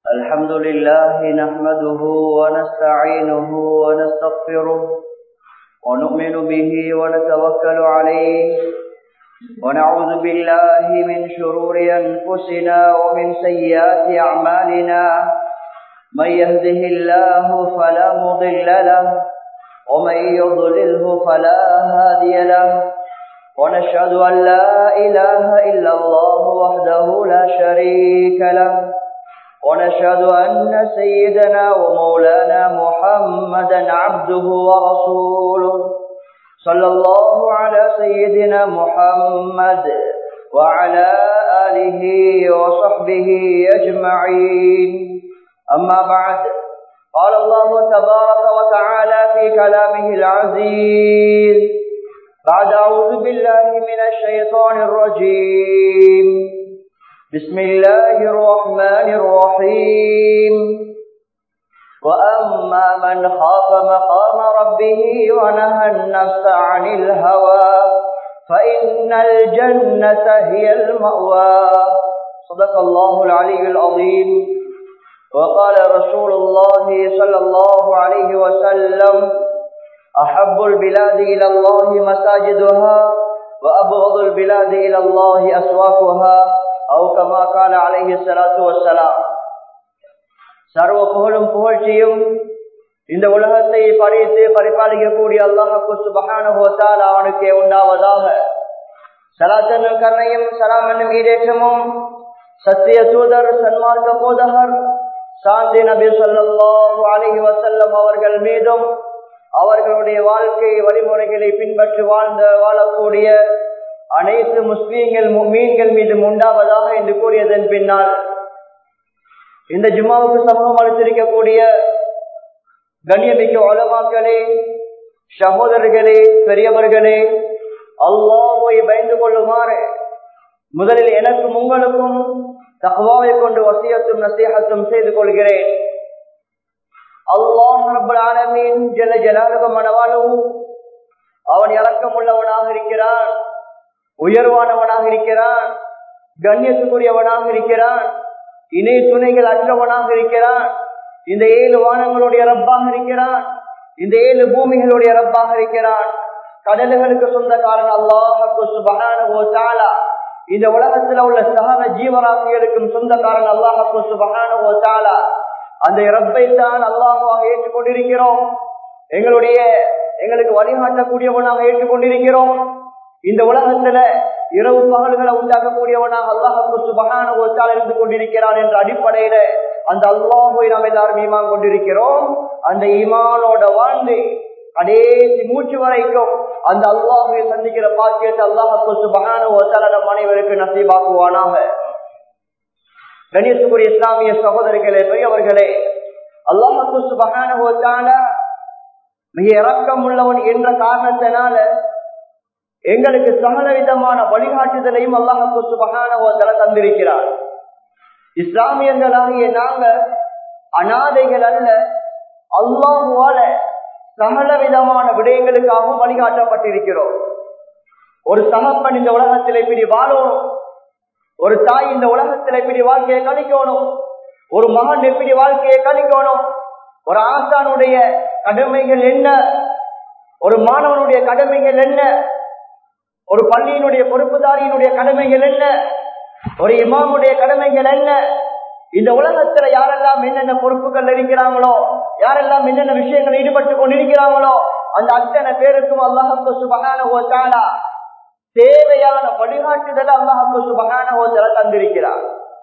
الحمد لله نحمده ونستعينه ونستغفره ونؤمن به ونتوكل عليه ونعوذ بالله من شرور أنفسنا ومن سيئات أعمالنا من يهده الله فلا مضل له ومن يضلله فلا هادي له ونشهد أن لا إله إلا الله وحده لا شريك له ونشهد أن سيدنا ومولانا محمدا عبده ورسوله صلى الله على سيدنا محمد وعلى آله وصحبه أجمعين أما بعد قال الله تبارك وتعالى في كلامه العزيز بعد أعوذ بالله من الشيطان الرجيم بسم الله الرحمن الرحيم وأما من خاف مقام ربه ونهى النفس عن الهوى فإن الجنة هي المأوى صدق الله العلي العظيم وقال رسول الله صلى الله عليه وسلم أحب البلاد إلى الله مساجدها وأبغض البلاد إلى الله أسواقها أو كما قال عليه الصلاة والسلام சர்வ புகழும் புகழ்ச்சியும் இந்த உலகத்தை படைத்து பரிபாலிக்கக்கூடிய அல்லாஹு சுபகானுபவத்தால் அவனுக்கே உண்டாவதாக சலாத்தனும் கண்ணையும் சலாமன்னும் ஈடேற்றமும் சத்திய தூதர் சன்மார்க்க போதகர் சாந்தி நபி சொல்லாஹு அலஹி வசல்லம் அவர்கள் மீதும் அவர்களுடைய வாழ்க்கை வழிமுறைகளை பின்பற்றி வாழ்ந்த வாழக்கூடிய அனைத்து முஸ்லீம்கள் மீன்கள் மீது உண்டாவதாக என்று கூறியதன் பின்னால் இந்த ஜும்மாவுக்கு சமூகம் அளித்திருக்கக்கூடிய கண்ணியமிக்க உலமாக்களே சகோதரர்களே பெரியவர்களே அல்லாவை பயந்து கொள்ளுமாறு முதலில் எனக்கும் உங்களுக்கும் தகவாவை கொண்டு வசியத்தும் நசீகத்தும் செய்து கொள்கிறேன் அல்லாஹ் ரப்பல் ஆலமீன் ஜல ஜலாலுக மனவாலும் அவன் இறக்கம் உள்ளவனாக இருக்கிறான் உயர்வானவனாக இருக்கிறான் கண்ணியத்துக்குரியவனாக இருக்கிறான் இணை துணைகள் அற்றவனாக இருக்கிறான் இந்த ஏழு வானங்களுடைய ரப்பாக இருக்கிறான் இந்த ஏழு பூமிகளுடைய ரப்பாக இருக்கிறான் கடல்களுக்கு சொந்தக்காரன் அல்லாஹு சுபகான இந்த உலகத்துல உள்ள சகல ஜீவராசிகளுக்கும் சொந்தக்காரன் அல்லாஹு சுபகான அந்த ரப்பை தான் அல்லாஹாக ஏற்றுக்கொண்டிருக்கிறோம் எங்களுடைய எங்களுக்கு வழிகாட்டக்கூடியவனாக ஏற்றுக்கொண்டிருக்கிறோம் இந்த உலகத்துல இரவு பகல்களை உண்டாக்கக்கூடியவனாக அல்லாஹு சுபகான இருந்து கொண்டிருக்கிறான் என்ற அடிப்படையில அந்த அல்லாஹை நாம் எல்லாரும் ஈமான் கொண்டிருக்கிறோம் அந்த ஈமானோட வாழ்ந்து கடைசி மூச்சு வரைக்கும் அந்த அல்லாஹை சந்திக்கிற பாக்கியத்தை அல்லாஹு சுபகான நம் அனைவருக்கு நசீபாக்குவானாக கணேசுக்குரிய இஸ்லாமிய சகோதரிகளே பெரியவர்களே அல்லாஹு சுபகான மிக இறக்கம் உள்ளவன் என்ற காரணத்தினால எங்களுக்கு சகல விதமான வழிகாட்டுதலையும் அல்லாஹு சுபகான தந்திருக்கிறார் இஸ்லாமியர்களாகிய நாங்க அனாதைகள் அல்ல அல்லாஹுவால சகல விதமான விடயங்களுக்காகவும் வழிகாட்டப்பட்டிருக்கிறோம் ஒரு சகப்பன் இந்த உலகத்தில் இப்படி வாழணும் ஒரு தாய் இந்த உலகத்தில் எப்படி வாழ்க்கையை கழிக்கணும் ஒரு மகன் எப்படி வாழ்க்கையை கழிக்கணும் ஒரு ஆசானுடைய கடமைகள் என்ன ஒரு மாணவனுடைய கடமைகள் என்ன ஒரு பள்ளியினுடைய பொறுப்புதாரியினுடைய கடமைகள் என்ன ஒரு இமாமுடைய கடமைகள் என்ன இந்த உலகத்துல யாரெல்லாம் என்னென்ன பொறுப்புகள் இருக்கிறாங்களோ யாரெல்லாம் என்னென்ன விஷயங்கள் ஈடுபட்டு கொண்டிருக்கிறாங்களோ அந்த அத்தனை பேருக்கும் அல்லாஹு சுபகான தேவையான வழிகாட்டுதல் அல்லாஹு சுபகான தந்திருக்கிறார்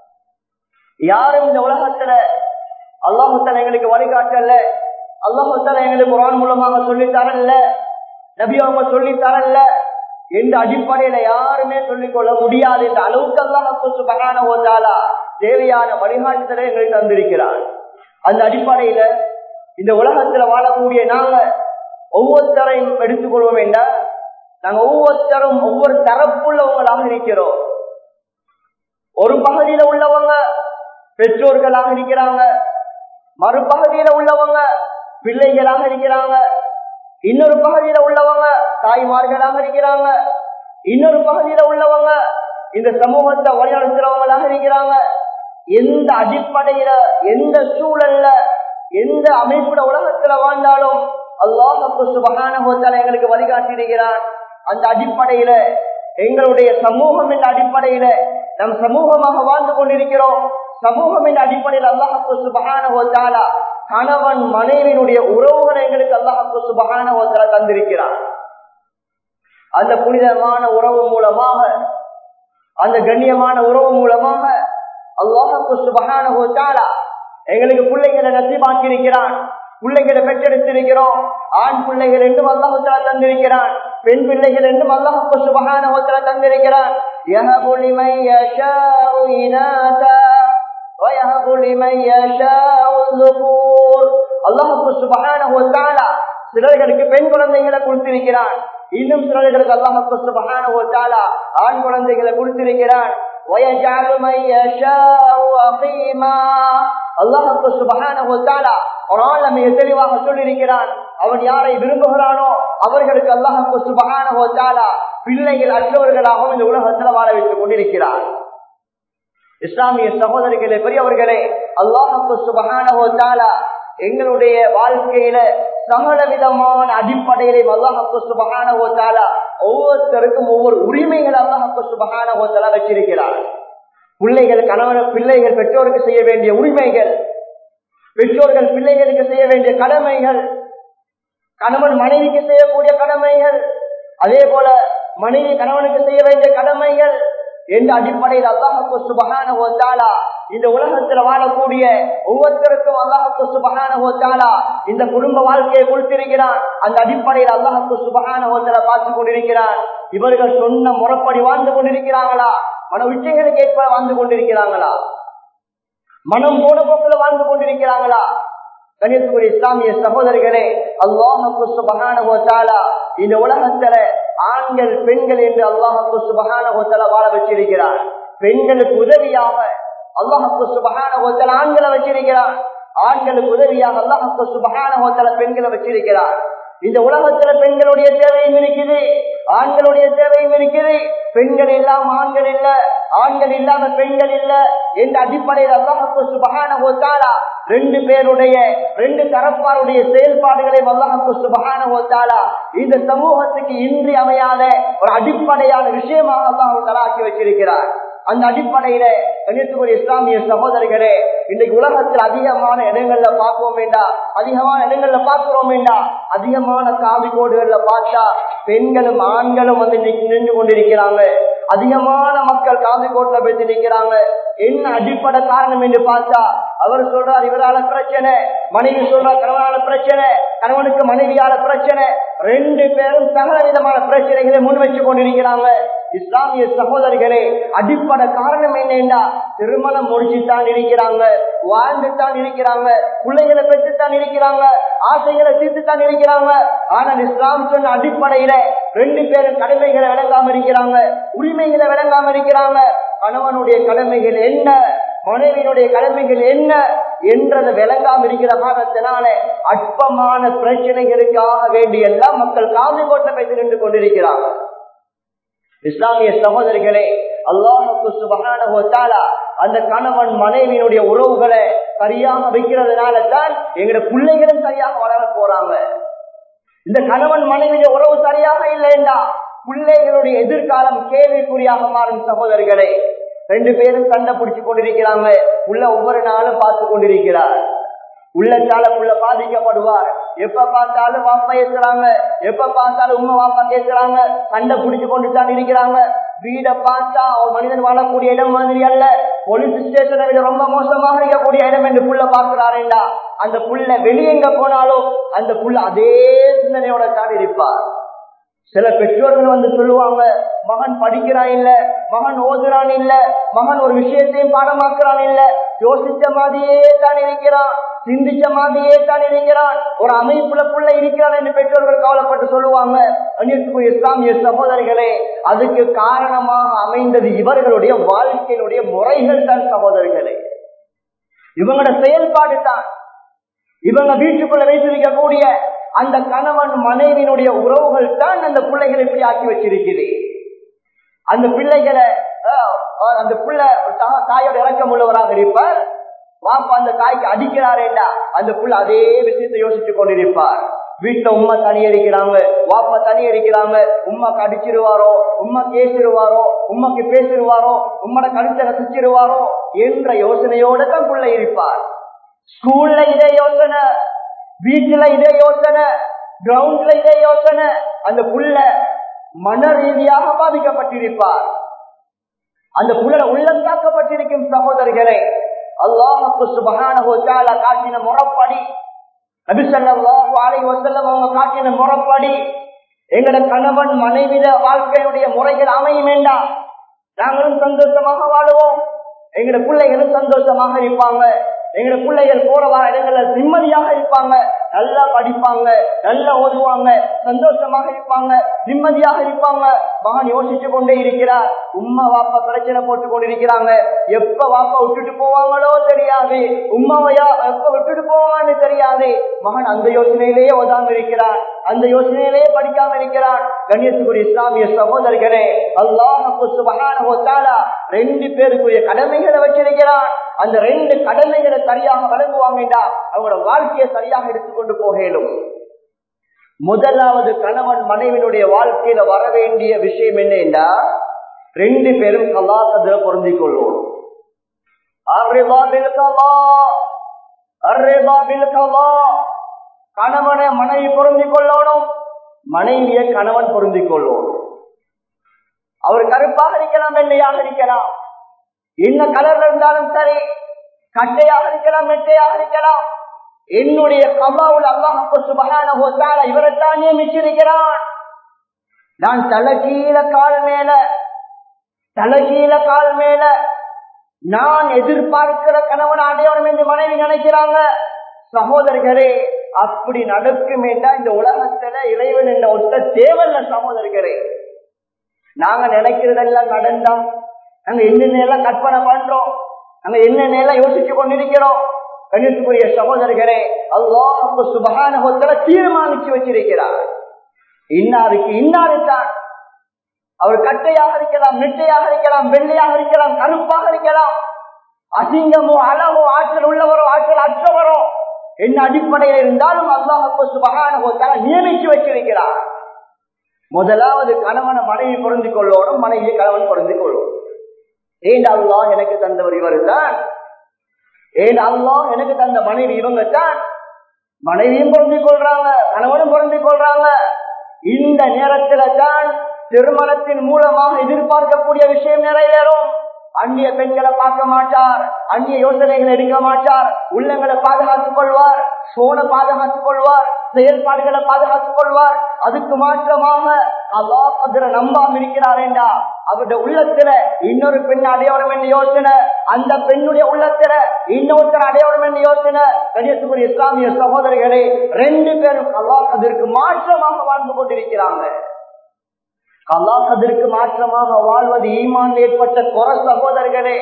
யாரும் இந்த உலகத்துல அல்லாஹுத்தல எங்களுக்கு வழிகாட்டல அல்லாஹுத்தல எங்களுக்கு குரான் மூலமாக சொல்லி தரல நபி அவங்க சொல்லி தரல எந்த அடிப்படையில யாருமே சொல்லிக் கொள்ள முடியாது என்ற அளவுக்கு அல்லாஹான ஓதாலா தேவையான வழிகாட்டுதலை எங்களுக்கு தந்திருக்கிறார் அந்த அடிப்படையில இந்த உலகத்துல வாழக்கூடிய நாங்க ஒவ்வொருத்தரையும் எடுத்துக்கொள்வோம் என்றால் நாங்க ஒவ்வொருத்தரும் ஒவ்வொரு தரப்புள்ளவங்களாக இருக்கிறோம் ஒரு பகுதியில உள்ளவங்க பெற்றோர்களாக இருக்கிறாங்க மறுபகுதியில உள்ளவங்க பிள்ளைகளாக இருக்கிறாங்க இன்னொரு பகுதியில உள்ளவங்க தாய்மார்களாக இருக்கிறாங்க இன்னொரு பகுதியில உள்ளவங்க இந்த சமூகத்தை வழிநடத்துறவங்களாக இருக்கிறாங்க எந்த அடிப்படையில எந்த சூழல்ல எந்த அமைப்புல உலகத்துல வாழ்ந்தாலும் அல்லாஹு சுபகான எங்களுக்கு வழிகாட்டியிருக்கிறான் அந்த அடிப்படையில எங்களுடைய சமூகம் என்ற அடிப்படையில நம் சமூகமாக வாழ்ந்து கொண்டிருக்கிறோம் சமூகம் என்ற அடிப்படையில் அல்லாஹு சுபகான கணவன் மனைவியினுடைய உறவுகளை எங்களுக்கு அல்லாஹு சுபகான தந்திருக்கிறான் அந்த புனிதமான உறவு மூலமாக அந்த கண்ணியமான உறவு மூலமாக அல்லாஹு சுபகான எங்களுக்கு பிள்ளைகளை நசிமாக்கி இருக்கிறான் பிள்ளைகளை பெற்றெடுத்திருக்கிறோம் ஆண் பிள்ளைகள் என்றும் அல்லாஹுத்தலா தந்திருக்கிறான் பெண் பிள்ளைகள் என்றும் அல்லாஹு சுபகான தந்திருக்கிறான் சிலர்களுக்கு பெண் குழந்தைகளை கொடுத்திருக்கிறான் இன்னும் சிலர்களுக்கு அல்லாஹு சுபகான ஆண் குழந்தைகளை கொடுத்திருக்கிறான் அல்லாஹு சுபகான மிக தெளிவாக சொல்லியிருக்கிறான் அவன் யாரை விரும்புகிறானோ அவர்களுக்கு அல்லாஹு சுபகான பிள்ளைகள் அற்றவர்களாகவும் இந்த உலகத்தில் வாழ வைத்துக் கொண்டிருக்கிறார் இஸ்லாமிய சகோதரிகளே பெரியவர்களே அல்லாஹு சுபகான எங்களுடைய வாழ்க்கையில சகல விதமான அடிப்படையிலே அல்லாஹு சுபகான ஒவ்வொருத்தருக்கும் ஒவ்வொரு உரிமைகள் அல்லாஹு சுபகான வச்சிருக்கிறார் பிள்ளைகள் கணவன் பிள்ளைகள் பெற்றோருக்கு செய்ய வேண்டிய உரிமைகள் பெற்றோர்கள் பிள்ளைகளுக்கு செய்ய வேண்டிய கடமைகள் கணவன் மனைவிக்கு செய்யக்கூடிய கடமைகள் அதே போல மனைவி கணவனுக்கு செய்ய வேண்டிய கடமைகள் என்ற அடிப்படையில் அல்லாஹு சுபகான ஓத்தாலா இந்த உலகத்துல வாழக்கூடிய ஒவ்வொருத்தருக்கும் அல்லாஹு சுபகான ஓத்தாலா இந்த குடும்ப வாழ்க்கையை கொடுத்திருக்கிறான் அந்த அடிப்படையில் அல்லாஹு சுபகான ஓத்தலா பார்த்து கொண்டிருக்கிறான் இவர்கள் சொன்ன முறைப்படி வாழ்ந்து கொண்டிருக்கிறாங்களா மன உச்சைகளுக்கு ஏற்ப வாழ்ந்து கொண்டிருக்கிறாங்களா மனம் போன போக்கில் வாழ்ந்து கொண்டிருக்கிறாங்களா கணியத்துக்குரிய இஸ்லாமிய சகோதரிகளே அல்லாஹு சுபகான இந்த உலகத்துல ஆண்கள் பெண்கள் என்று அல்லாஹு சுபகான வாழ வச்சிருக்கிறார் பெண்களுக்கு உதவியாக அல்லாஹு சுபகான ஆண்களை வச்சிருக்கிறார் ஆண்களுக்கு உதவியாக அல்லாஹு சுபகான பெண்களை வச்சிருக்கிறார் இந்த உலகத்துல பெண்களுடைய தேவையும் இருக்குது ஆண்களுடைய தேவையும் இருக்குது பெண்கள் இல்லாம ஆண்கள் இல்ல ஆண்கள் இல்லாம பெண்கள் இல்ல என்ற அடிப்படையில் அல்லாஹு சுபகான ஓத்தாலா ரெண்டு பேருடைய ரெண்டு தரப்பாருடைய செயல்பாடுகளை அல்லாஹு சுபகான ஓத்தாலா இந்த சமூகத்துக்கு இன்றி அமையாத ஒரு அடிப்படையான விஷயமாக அல்லாஹு தலாக்கி வச்சிருக்கிறார் அந்த அடிப்படையில கணித்துக்குரிய இஸ்லாமிய சகோதரிகளே இன்றைக்கு உலகத்தில் அதிகமான இடங்கள்ல பார்ப்போம் வேண்டாம் அதிகமான இடங்கள்ல பார்க்கிறோம் வேண்டாம் அதிகமான காவி கோடுகள்ல பார்த்தா பெண்களும் ஆண்களும் வந்து நின்று கொண்டிருக்கிறாங்க அதிகமான மக்கள் காவி கோட்டில் போய் நிற்கிறாங்க என்ன அடிப்படை காரணம் என்று பார்த்தா அவர் சொல்றார் இவரால பிரச்சனை மனைவி சொல்றார் கணவனால பிரச்சனை கணவனுக்கு மனைவியால பிரச்சனை ரெண்டு பேரும் சகல விதமான பிரச்சனைகளை முன் வச்சு கொண்டிருக்கிறாங்க இஸ்லாமிய சகோதரிகளே அடிப்படை காரணம் என்னன்னா திருமணம் முடிச்சுத்தான் இருக்கிறாங்க வாழ்ந்துதான் இருக்கிறாங்க பிள்ளைகளை பெற்றுத்தான் இருக்கிறாங்க ஆசைகளை தீர்த்துத்தான் இருக்கிறாங்க ஆனால் இஸ்லாம் சொன்ன அடிப்படையில ரெண்டு பேரும் கடமைகளை விளங்காம இருக்கிறாங்க உரிமைகளை விளங்காம இருக்கிறாங்க கணவனுடைய கடமைகள் என்ன மனைவியினுடைய கடமைகள் என்ன என்றதை விளங்காம இருக்கிற காரணத்தினால அற்பமான பிரச்சனைகளுக்காக வேண்டிய எல்லாம் மக்கள் காது கோட்டை வைத்து நின்று கொண்டிருக்கிறாங்க இஸ்லாமிய சகோதரிகளே அல்லாஹுக்கு சுபகான அந்த கணவன் மனைவியினுடைய உறவுகளை சரியாக வைக்கிறதுனால தான் எங்களுடைய பிள்ளைகளும் சரியாக வளர போறாங்க இந்த கணவன் மனைவியுடைய உறவு சரியாக இல்லைண்டா பிள்ளைகளுடைய எதிர்காலம் கேள்விக்குறியாக மாறும் சகோதரிகளே ரெண்டு பேரும் சண்டை பிடிச்சு கொண்டிருக்கிறாங்க உள்ள ஒவ்வொரு நாளும் பார்த்து கொண்டிருக்கிறார் உள்ளத்தால புள்ள பாதிக்கப்படுவார் எப்ப பார்த்தாலும் வாப்பா ஏசுறாங்க எப்ப பார்த்தாலும் உண்மை வாப்பா கேட்கிறாங்க சண்டை பிடிச்சு கொண்டு தான் இருக்கிறாங்க வீட பார்த்தா ஒரு மனிதன் வாழக்கூடிய இடம் மாதிரி அல்ல போலீஸ் ஸ்டேஷனை விட ரொம்ப மோசமாக இருக்கக்கூடிய இடம் என்று புள்ள பார்க்கிறாரேண்டா அந்த புள்ள வெளியெங்க போனாலும் அந்த புள்ள அதே சிந்தனையோட தான் இருப்பார் சில பெற்றோர்கள் வந்து சொல்லுவாங்க மகன் படிக்கிறான் இல்ல மகன் ஓதுறான் இல்ல மகன் ஒரு விஷயத்தையும் பாடமாக்குறான் இல்ல யோசிச்ச மாதிரியே தான் இருக்கிறான் சிந்திச்ச மாதிரியே தான் இருக்கிறான் ஒரு அமைப்புல புள்ள இருக்கிறான் என்று பெற்றோர்கள் கவலைப்பட்டு சொல்லுவாங்க அந்நியத்துக்குரிய இஸ்லாமிய சகோதரிகளே அதுக்கு காரணமாக அமைந்தது இவர்களுடைய வாழ்க்கையினுடைய முறைகள் தான் சகோதரிகளே இவங்களோட செயல்பாடு தான் இவங்க வீட்டுக்குள்ள வைத்திருக்கக்கூடிய அந்த கணவன் மனைவியினுடைய உறவுகள் தான் அந்த பிள்ளைகளை இப்படி ஆக்கி வச்சிருக்குது அந்த பிள்ளைகளை அஹ் அந்த புள்ள தா- தாயோட இறக்கம் உள்ளவராக இருப்பார் வாப்பா அந்த தாய்க்கு அடிக்கிறாரேண்டா அந்த புள்ள அதே விஷயத்தை யோசித்துக் கொண்டிருப்பார் வீட்டுல உம்மா தனியா இருக்கிறாங்க வாப்பா தனியா இருக்கிறாங்க உம்மாக்கு அடிச்சிருவாரோ உம்மா கேசிருவாரோ உம்மாக்கு பேசிடுவாரோ உம்மோட கழுத்தை ரசிச்சிருவாரோ என்ற யோசனையோட தான் புள்ள இருப்பார் ஸ்கூல்ல இதே யோசனை வீட்டுல இதே யோசனை கிரவுண்ட்ல இதே யோசனை அந்த புள்ள மன ரீதியாக பாதிக்கப்பட்டிருப்பார் அந்த புள்ள உள்ளந்தாக்கப்பட்டிருக்கும் சகோதரர்களே அல்லாஹுக்கு சுபகான காட்டின முறப்படி நபிசல்லாஹு அலைஹி வஸல்லம் அவங்க காட்டின முறப்படி எங்கட கணவன் மனைவிட வாழ்க்கையுடைய முறைகள் அமையும் வேண்டாம் நாங்களும் சந்தோஷமாக வாழுவோம் எங்கட பிள்ளைகளும் சந்தோஷமாக இருப்பாங்க எங்கட பிள்ளைகள் போற வர இடங்கள்ல நிம்மதியாக இருப்பாங்க நல்லா படிப்பாங்க நல்லா ஓதுவாங்க சந்தோஷமாக இருப்பாங்க நிம்மதியாக இருப்பாங்க மகன் யோசிச்சு கொண்டே இருக்கிறார் உம்மா வாப்பா பிரச்சனை போட்டு கொண்டிருக்கிறாங்க எப்ப வாப்பா விட்டுட்டு போவாங்களோ தெரியாது உம்மாவையா எப்ப விட்டுட்டு போவான்னு தெரியாது மகன் அந்த யோசனையிலேயே ஓதாம இருக்கிறார் அந்த யோசனையிலேயே படிக்காம இருக்கிறான் கண்ணியத்துக்குரிய இஸ்லாமிய சகோதரர்களே அல்லாஹு சுபஹானஹு வ தஆலா ரெண்டு பேருக்குரிய கடமைகளை வச்சிருக்கிறான் அந்த ரெண்டு கடமைகளை சரியாக வழங்குவாங்கடா அவங்களோட வாழ்க்கையை சரியாக எடுத்துக்கொண்டு போக இயலும் முதலாவது கணவன் மனைவினுடைய வாழ்க்கையில வர வேண்டிய விஷயம் என்னன்னா ரெண்டு பேரும் கலாசத்துல பொருந்திக் கொள்வோம் அர்ரிதா பில் கலா அர்ரிதா பில் கலா கணவனை மனைவி பொருந்திக் கொள்ளணும் மனைவியை கணவன் பொருந்திக் கொள்ளணும் அவர் கருப்பாக இருக்கலாம் வெள்ளையாக இருக்கலாம் என்ன கலர்ல இருந்தாலும் சரி கட்டையாக இருக்கலாம் மெட்டையாக இருக்கலாம் என்னுடைய கபாவுல் அல்லாஹு சுபகான இவரைத்தான் நியமிச்சிருக்கிறான் நான் தலைகீழ கால் மேல தலைகீழ கால் மேல நான் எதிர்பார்க்கிற கணவன் அடையணும் என்று மனைவி நினைக்கிறாங்க சகோதரர்களே அப்படி நடக்குமேட்டா இந்த உலகத்துல இறைவன் என்ற ஒத்த தேவல்ல சகோதரர்களே நாங்க நினைக்கிறதெல்லாம் நடந்தா நாங்க என்னென்ன எல்லாம் கற்பனை பண்றோம் நாங்க என்னென்ன எல்லாம் யோசிச்சு கொண்டிருக்கிறோம் கணித்துக்குரிய சகோதரர்களே அல்லாஹ் சுபகான தீர்மானிச்சு வச்சிருக்கிறார் இன்னாருக்கு இன்னாரு தான் அவர் கட்டையாக இருக்கலாம் நெட்டையாக இருக்கலாம் வெள்ளையாக இருக்கலாம் கருப்பாக இருக்கலாம் அசிங்கமோ அழகோ ஆற்றல் உள்ளவரோ ஆற்றல் அற்றவரோ என்ன அடிப்படையில் இருந்தாலும் அல்லாஹ் சுபகான நியமிச்சு வச்சிருக்கிறார் முதலாவது கணவனை மனைவி பொருந்தி கொள்ளணும் மனைவியை கணவன் பொருந்தி கொள்ளும் ஏன் அல்லாஹ் எனக்கு தந்தவர் இவர் தான் ஏன் அல்லாஹ் எனக்கு தந்த மனைவி இவங்க தான் மனைவியும் பொருந்தி கொள்றாங்க கணவனும் பொருந்தி கொள்றாங்க இந்த நேரத்துல தான் திருமணத்தின் மூலமாக எதிர்பார்க்கக்கூடிய விஷயம் நிறைவேறும் அந்நிய பெண்களை பார்க்க மாட்டார் அந்நிய யோசனைகளை எடுக்க மாட்டார் உள்ளங்களை பாதுகாத்துக் கொள்வார் சோனை பாதுகாத்துக் கொள்வார் செயல்பாடுகளை பாதுகாத்துக் கொள்வார் அதுக்கு மாற்றமாக அல்லாஹ் நம்பாம இருக்கிறார் என்றா அவருடைய உள்ளத்துல இன்னொரு பெண் அடையவரும் என்று யோசனை அந்த பெண்ணுடைய உள்ளத்துல இன்னொருத்தர் அடையவரும் என்று யோசனை கணியத்துக்குரிய இஸ்லாமிய சகோதரிகளே ரெண்டு பேரும் அல்லாஹ் அதற்கு மாற்றமாக வாழ்ந்து கொண்டிருக்கிறாங்க கல்லாசத்திற்கு மாற்றமாக வாழ்வது ஈமான் ஏற்பட்ட குறை சகோதரர்களே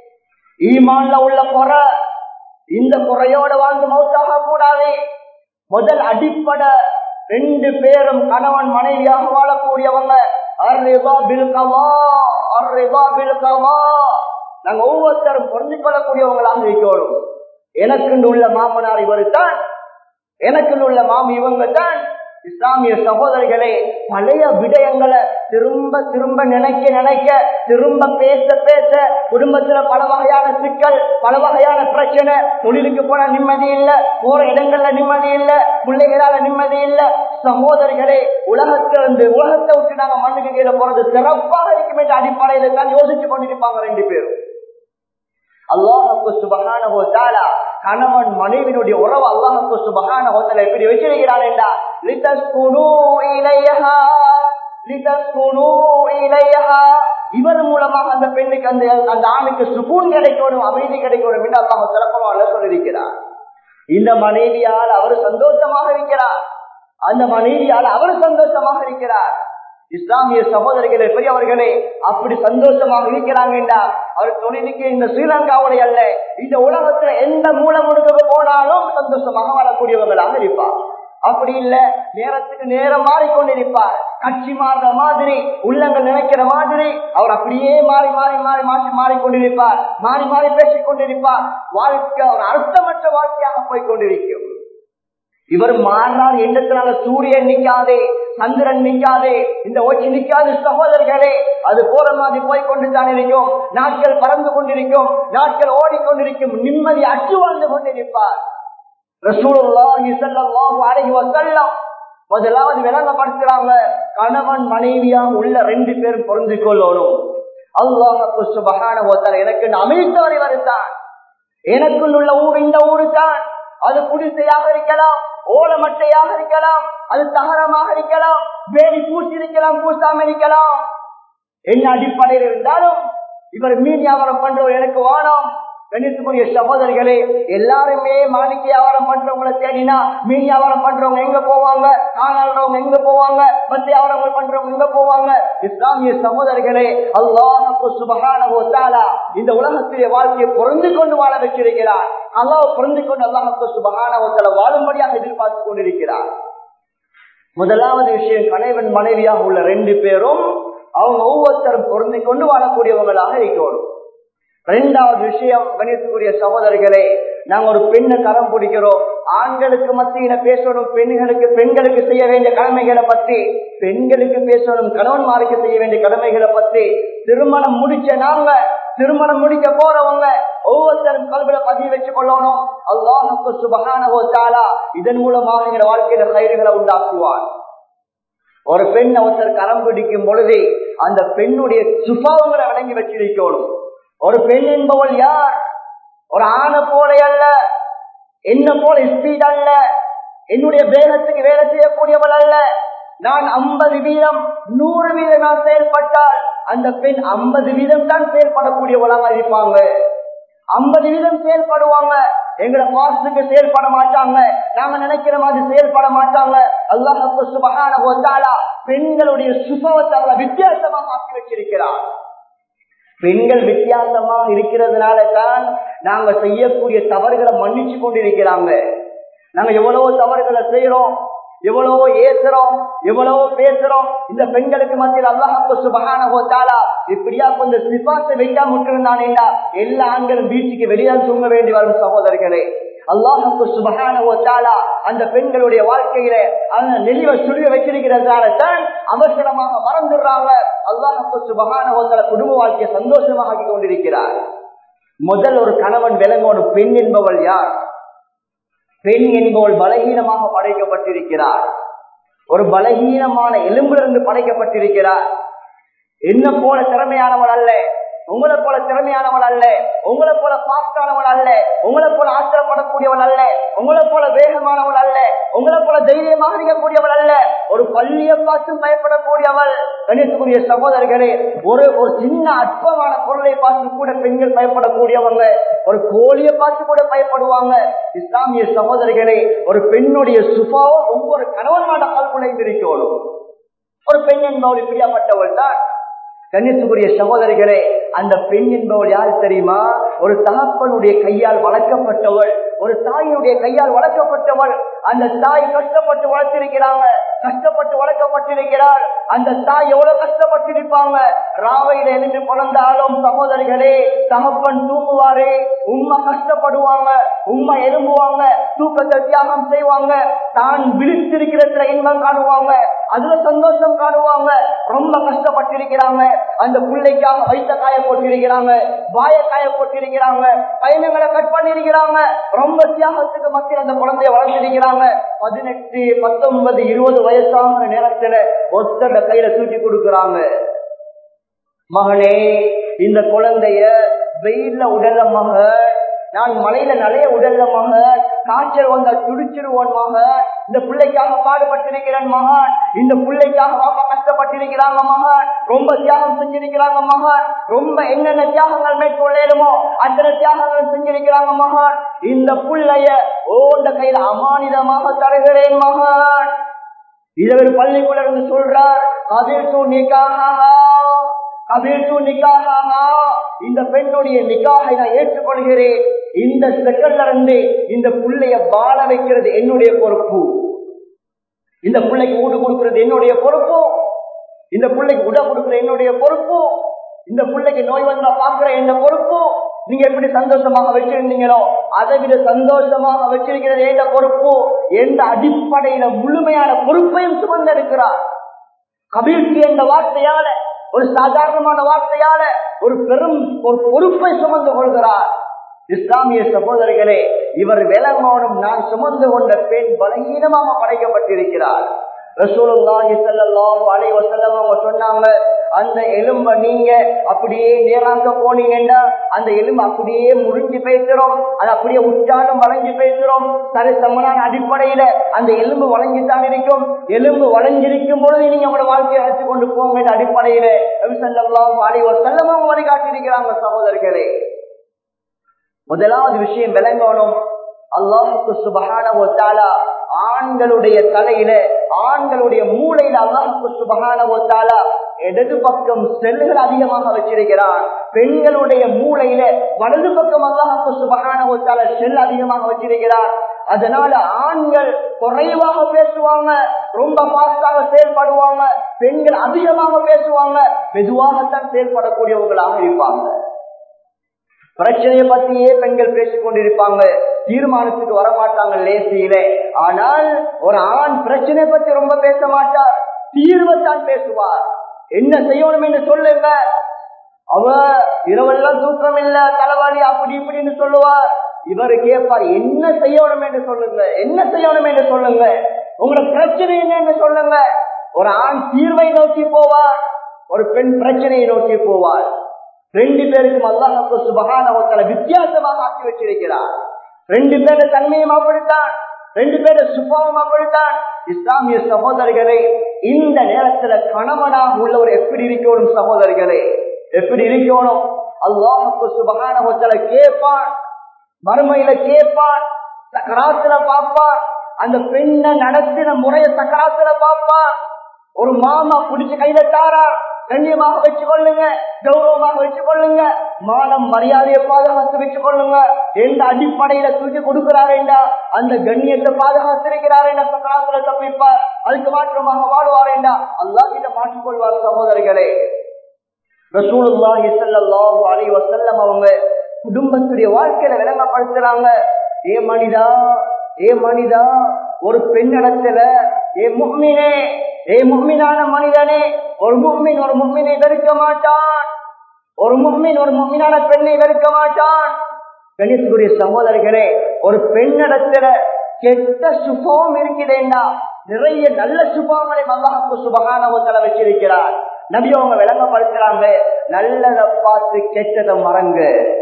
ஈமான்ல உள்ள குறை இந்த குறையோட வாழ்ந்து மௌத்தாக கூடாது முதல் அடிப்படை ரெண்டு பேரும் கணவன் மனைவியாக வாழக்கூடியவங்க அர்ரிபா பில்கவா அர்ரிபா பில்கவா நாங்க ஒவ்வொருத்தரும் பொருந்திக் கொள்ளக்கூடியவங்களாக இருக்கணும் எனக்கு உள்ள மாமனார் இவரு தான் எனக்கு உள்ள மாமி இவங்க தான் இஸ்லாமிய சகோதரிகளே பழைய விடயங்களை திரும்ப திரும்ப நினைக்க நினைக்க திரும்ப பேச பேச குடும்பத்துல பல வகையான சிக்கல் பல வகையான பிரச்சனை தொழிலுக்கு போன நிம்மதி இல்ல போற இடங்கள்ல நிம்மதி இல்ல பிள்ளைகளால நிம்மதி இல்ல சகோதரிகளே உலகத்திலிருந்து உலகத்தை விட்டு நாங்க மண்ணுக்கு கீழே போறது சிறப்பாக இருக்கும் என்ற அடிப்படையில தான் யோசிச்சு கொண்டிருப்பாங்க ரெண்டு பேரும் அல்லாஹுக்கு சுபகான கணவன் மனைவினுடைய உறவு அல்லாஹுக்கு சுபகான ஹோட்டல எப்படி வச்சிருக்கிறான் என்றா இவர் மூலமாக அந்த பெண்ணுக்கு அந்த அந்த ஆணுக்கு சுகூன் கிடைக்கணும் அமைதி கிடைக்கணும் என்று அல்லாஹ் சிறப்பமாக சொல்லியிருக்கிறார் இந்த மனைவியால் அவர் சந்தோஷமாக இருக்கிறார் அந்த மனைவியால் அவர் சந்தோஷமாக இருக்கிறார் இஸ்லாமிய சகோதரிகளே பெரியவர்களே அப்படி சந்தோஷமாக இருக்கிறாங்கடா அவர் தொழிலுக்கு இந்த ஸ்ரீலங்காவுடைய அல்ல இந்த உலகத்துல எந்த மூல முடுக்க போனாலும் சந்தோஷமாக வாழக்கூடியவங்களாக இருப்பார் அப்படி இல்ல நேரத்துக்கு நேரம் மாறிக்கொண்டிருப்பார் கட்சி மாறுற மாதிரி உள்ளங்கள் நினைக்கிற மாதிரி அவர் அப்படியே மாறி மாறி மாறி மாற்றி மாறிக்கொண்டிருப்பார் மாறி மாறி பேசிக் கொண்டிருப்பார் வாழ்க்கை ஒரு அர்த்தமற்ற வாழ்க்கையாக போய் கொண்டிருக்கும் இவர் மாறினார் எண்ணத்தினால சூரியன் நிக்காதே சந்திரன் நிக்காதே இந்த ஒச்சி நிக்காது சகோதரர்களே அது போற மாதிரி போய் கொண்டு தான் இருக்கும் நாட்கள் பறந்து கொண்டிருக்கும் நாட்கள் ஓடிக்கொண்டிருக்கும் நிம்மதி அச்சு வாழ்ந்து கொண்டிருப்பார் ரசூலுல்லாஹி ஸல்லல்லாஹு அலைஹி வஸல்லம் முதலாவது விளங்கப்படுத்துறாங்க கணவன் மனைவியா உள்ள ரெண்டு பேரும் பொருந்து கொள்ளணும் அல்லாஹ் சுபஹானஹு வ தஆலா எனக்கு அமைத்தவர் இவர்தான் எனக்குள் உள்ள ஊர் இந்த ஊரு தான் அது குடிசையாக இருக்கலாம் ஓலமட்டையாக இருக்கலாம் அது தகரமாக இருக்கலாம் வேலி பூசி இருக்கலாம் பூசாம இருக்கலாம் என்ன அடிப்படையில் இருந்தாலும் இவர் மீன் வியாபாரம் பண்றவர் எனக்கு வானம் கணித்துக்குரிய சகோதரிகளே எல்லாருமே மாணிக்க வியாபாரம் பண்றவங்களை தேடினா மீன் வியாபாரம் பண்றவங்க எங்க போவாங்க காணாடுறவங்க எங்க போவாங்க பத்து வியாபாரம் பண்றவங்க எங்க போவாங்க இஸ்லாமிய சகோதரிகளே அல்லாஹு சுபகானவோ தாலா இந்த உலகத்திலே வாழ்க்கையை பொருந்து கொண்டு வாழ வச்சிருக்கிறார் அல்லாஹ் பொருந்து கொண்டு அல்லாஹு சுபகானவோ தாலா வாழும்படியாக எதிர்பார்த்து கொண்டிருக்கிறார் முதலாவது விஷயம் கணவன் மனைவியாக உள்ள ரெண்டு பேரும் அவங்க ஒவ்வொருத்தரும் பொருந்தி கொண்டு வாழக்கூடியவங்களாக இருக்கணும் ரெண்டாவது விஷயம் கணித்துக்குரிய சகோதரர்களே நாங்க ஒரு பெண்ணை கரம் பிடிக்கிறோம் ஆண்களுக்கு மத்தியில பேசணும் பெண்களுக்கு பெண்களுக்கு செய்ய வேண்டிய கடமைகளை பத்தி பெண்களுக்கு பேசணும் கணவன்மாருக்கு செய்ய வேண்டிய கடமைகளை பத்தி திருமணம் முடிச்ச நாங்க திருமணம் முடிக்க போறவங்க ஒவ்வொருத்தரும் கல்வியில பதிவு வச்சு கொள்ளணும் அல்லாஹுக்கு சுபகானவோ தாலா இதன் மூலமாக எங்க வாழ்க்கையில கயிறுகளை உண்டாக்குவார் ஒரு பெண் ஒருத்தர் கரம் பிடிக்கும் பொழுது அந்த பெண்ணுடைய சுபாவங்களை வழங்கி வச்சிருக்கணும் ஒரு பெண் என்பவள் யார் ஒரு ஆணை போல அல்ல என்ன போல ஸ்பீட் அல்ல என்னுடைய வேகத்துக்கு வேலை செய்யக்கூடியவள் அல்ல நான் ஐம்பது வீதம் நூறு வீதம் நான் செயல்பட்டால் அந்த பெண் ஐம்பது வீதம் தான் செயல்படக்கூடியவளாக இருப்பாங்க ஐம்பது வீதம் செயல்படுவாங்க எங்களை பாசத்துக்கு செயல்பட மாட்டாங்க நாங்க நினைக்கிற மாதிரி செயல்பட மாட்டாங்க அல்லாஹு சுபகான ஒத்தாலா பெண்களுடைய சுபவத்தை வித்தியாசமாக ஆக்கி வச்சிருக்கிறார் பெண்கள் வித்தியாசமாக இருக்கிறதுனால தான் நாங்க செய்யக்கூடிய தவறுகளை மன்னிச்சு கொண்டிருக்கிறாங்க நாங்க எவ்வளவோ தவறுகளை செய்யறோம் எவ்வளவோ ஏசுறோம் எவ்வளவோ பேசுறோம் இந்த பெண்களுக்கு மத்தியில் அல்லாஹு சுபகான தாலா இப்படியா கொஞ்சம் சிபாசை வைக்காம விட்டுருந்தானேண்டா எல்லா ஆண்களும் வீட்டுக்கு வெளியால் தூங்க வேண்டி வரும் சகோதரர்களே அல்லாஹுக்கு சுபகான தாலா அந்த பெண்களுடைய வாழ்க்கையில அந்த நெளிவை சுழிய வச்சிருக்கிறதால தான் அவசரமாக மறந்துடுறாங்க அல்லாஹுக்கு சுபகான குடும்ப வாழ்க்கையை சந்தோஷமாக ஆக்கி கொண்டிருக்கிறார் முதல் ஒரு கணவன் விலங்கோடு பெண் என்பவள் யார் பெண் என்பவள் பலகீனமாக படைக்கப்பட்டிருக்கிறார் ஒரு பலகீனமான எலும்பிலிருந்து படைக்கப்பட்டிருக்கிறார் என்ன போல திறமையானவள் அல்ல உங்களை போல திறமையானவள் அல்ல உங்களை போல பாஸ்டானவள் அல்ல உங்களை போல ஆத்திரப்படக்கூடியவள் அல்ல உங்களை போல வேகமானவள் அல்ல உங்களை போல தைரியமாக இருக்கக்கூடியவள் அல்ல ஒரு பள்ளியை பார்த்து பயப்படக்கூடியவள் கணிசக்கூடிய சகோதரர்களே ஒரு ஒரு சின்ன அற்பமான பொருளை பார்த்து கூட பெண்கள் பயப்படக்கூடியவங்க ஒரு கோழியை பார்த்து கூட பயப்படுவாங்க இஸ்லாமிய சகோதரர்களே ஒரு பெண்ணுடைய சுபாவம் ஒவ்வொரு கணவனோட கல்குலைந்திருக்கணும் ஒரு பெண் என்பவள் இப்படியாப்பட்டவள் தான் கண்ணியத்துக்குரிய சகோதரிகளே அந்த பெண் என்பவள் யார் தெரியுமா ஒரு தகப்பனுடைய கையால் வளர்க்கப்பட்டவள் ஒரு தாயினுடைய கையால் வளர்க்கப்பட்டவள் அந்த தாய் கஷ்டப்பட்டு வளர்த்திருக்கிறாங்க கஷ்டப்பட்டு வளர்க்கப்பட்டிருக்கிறார் அந்த தாய் எவ்வளவு கஷ்டப்பட்டிருப்பாங்க ராவையில எழுந்து பிறந்தாலும் சகோதரிகளே தகப்பன் தூங்குவாரு உண்மை கஷ்டப்படுவாங்க உண்மை எழும்புவாங்க தூக்கத்தை தியாகம் செய்வாங்க தான் விழித்திருக்கிறதுல இன்பம் காணுவாங்க அதுல சந்தோஷம் காணுவாங்க ரொம்ப கஷ்டப்பட்டிருக்கிறாங்க அந்த பிள்ளைக்காக வைத்த காய போட்டிருக்கிறாங்க வாய காய போட்டிருக்கிறாங்க பயணங்களை கட் பண்ணிருக்கிறாங்க ரொம்ப தியாகத்துக்கு மத்தியில் அந்த குழந்தைய வளர்த்திருக்கிறாங்க பதினெட்டு பத்தொன்பது இருபது வயசான நேரத்துல ஒத்தட கையில தூக்கி கொடுக்கிறாங்க மகனே இந்த குழந்தைய வெயில்ல உடல மக நான் மலையில நிறைய உடல்ல மக காய்ச்சல் வந்தா துடிச்சிருவோன் மக இந்த பிள்ளைக்காக பாடுபட்டிருக்கிறேன் மகன் இந்த பிள்ளைக்காக பாப்பா கஷ்டப்பட்டிருக்கிறாங்க மகன் ரொம்ப தியாகம் செஞ்சிருக்கிறாங்க மகன் ரொம்ப என்னென்ன தியாகங்கள் மேற்கொள்ளணுமோ அத்தனை தியாகங்கள் செஞ்சிருக்கிறாங்க மகன் இந்த பிள்ளைய ஓண்ட கையில அமானிதமாக தருகிறேன் மகன் இதை பள்ளிக்குள்ள இருந்து சொல்றார் கபில் தூ நிக்காக கபில் தூ நிக்காக இந்த பெண்ணுடைய நிக்காகை நான் ஏற்றுக்கொள்கிறேன் இந்த செகண்ட்ல இருந்து இந்த புள்ளைய வாழ வைக்கிறது என்னுடைய பொறுப்பு இந்த பிள்ளைக்கு ஊடு கொடுக்கிறது என்னுடைய பொறுப்பு இந்த பிள்ளைக்கு உட கொடுக்கிற என்னுடைய பொறுப்பு இந்த பிள்ளைக்கு நோய் வந்தா பாக்குற என்ன பொறுப்பு நீங்க எப்படி சந்தோஷமாக வச்சிருந்தீங்களோ அதை விட சந்தோஷமாக வச்சிருக்கிறது எந்த பொறுப்பு எந்த அடிப்படையில முழுமையான பொறுப்பையும் சுமந்தெடுக்கிறார் கபீர்த்தி என்ற வார்த்தையால ஒரு சாதாரணமான வார்த்தையால ஒரு பெரும் ஒரு பொறுப்பை சுமந்து கொள்கிறார் இஸ்லாமிய சகோதரர்களே இவர் விலங்கோனும் நான் சுமந்து கொண்ட பெண் பலகீனமாக படைக்கப்பட்டிருக்கிறார் ரசூலுல்லாஹி ஸல்லல்லாஹு அலைஹி வஸல்லம் அவங்க சொன்னாங்க அந்த எலும்ப நீங்க அப்படியே நேராக்க போனீங்கன்னா அந்த எலும்பு அப்படியே முறிஞ்சு பேசுறோம் அது அப்படியே உச்சாலும் வளைஞ்சு பேசுறோம் சரி சமனான அடிப்படையில அந்த எலும்பு வளைஞ்சுதான் இருக்கும் எலும்பு வளைஞ்சிருக்கும் பொழுது நீங்க உங்களோட வாழ்க்கையை அழைத்து கொண்டு போங்க அடிப்படையில ஸல்லல்லாஹு அலைஹி வஸல்லம் அவங்க வழிகாட்டியிருக்கிறாங்க சகோதரர்களே முதலாவது விஷயம் விளங்கணும் அல்லாஹுக்கு சுபகான ஒத்தாலா ஆண்களுடைய தலையில ஆண்களுடைய மூளையில அல்லாஹுக்கு சுபகான ஒத்தாலா இடது பக்கம் செல்லுகள் அதிகமாக வச்சிருக்கிறான் பெண்களுடைய மூளையில வலது பக்கம் அல்லாஹுக்கு சுபகான ஒத்தால செல் அதிகமாக வச்சிருக்கிறார் அதனால ஆண்கள் குறைவாக பேசுவாங்க ரொம்ப பாஸ்டாக செயல்படுவாங்க பெண்கள் அதிகமாக பேசுவாங்க மெதுவாகத்தான் செயல்படக்கூடியவங்களாக இருப்பாங்க பிரச்சனையை பத்தியே பெண்கள் பேசிக் கொண்டிருப்பாங்க தீர்மானத்துக்கு வரமாட்டாங்க லேசியில ஆனால் ஒரு ஆண் பிரச்சனையை பத்தி ரொம்ப பேச மாட்டார் தீர்வைத்தான் பேசுவார் என்ன செய்யணும் என்று சொல்லுங்க அவ இரவெல்லாம் தூக்கம் இல்ல தலைவாரி அப்படி இப்படின்னு சொல்லுவார் இவர் கேட்பார் என்ன செய்யணும் என்று சொல்லுங்க என்ன செய்யணும் என்று சொல்லுங்க உங்களோட பிரச்சனை என்னன்னு சொல்லுங்க ஒரு ஆண் தீர்வை நோக்கி போவார் ஒரு பெண் பிரச்சனையை நோக்கி போவார் ரெண்டு பேருக்கும் அல்லாஹு சுபகான வித்தியாசமாக ஆக்கி வச்சிருக்கிறார் ரெண்டு பேர தன்மையும் அப்படித்தான் ரெண்டு பேர சுபாவம் அப்படித்தான் இஸ்லாமிய சகோதரர்களே இந்த நேரத்துல கணவனாக உள்ளவர் எப்படி இருக்கணும் சகோதரர்களே எப்படி இருக்கணும் அல்லாஹுக்கு சுபகான கேட்பான் மறுமையில கேட்பான் சக்கராத்துல பார்ப்பான் அந்த பெண்ணை நடத்தின முறைய சக்கராத்துல பார்ப்பான் ஒரு மாமா பிடிச்ச கையில தாரா கண்ணியமாக வச்சு கொள்ளுங்க கௌரவமாக வச்சு கொள்ளுங்க மானம் மரியாதையை பாதுகாத்து வச்சு கொள்ளுங்க எந்த அடிப்படையில தூக்கி கொடுக்கிறாரேண்டா அந்த கண்ணியத்தை பாதுகாத்திருக்கிறாரேண்டா சக்கராத்துல தப்பிப்பார் அதுக்கு மாற்றமாக வாழ்வாரேண்டா அல்லா கிட்ட மாற்றிக்கொள்வார் சகோதரிகளே ரசூலுல்லாஹி ஸல்லல்லாஹு அலைஹி வஸல்லம் அவங்க குடும்பத்துடைய வாழ்க்கையில விளங்கப்படுத்துறாங்க ஏ மனிதா ஏ மனிதா ஒரு பெண்ணிடத்துல ஏ முஹ்மினே ஏ முஹ்மினான மனிதனே ஒரு முஹ்மின் ஒரு முஹ்மினை வெறுக்க மாட்டான் ஒரு முஹ்மின் ஒரு முஹ்மினான பெண்ணை வெறுக்க மாட்டான் கணேசுக்குரிய சகோதரர்களே ஒரு பெண்ணிடத்துல கெட்ட சுபம் இருக்கிறேன்னா நிறைய நல்ல சுபங்களை மல்லாஹுக்கு சுபகானவத்தல வச்சிருக்கிறார் நபி அவங்க விளங்கப்படுத்துறாங்க நல்லதை பார்த்து கெட்டதை மறங்க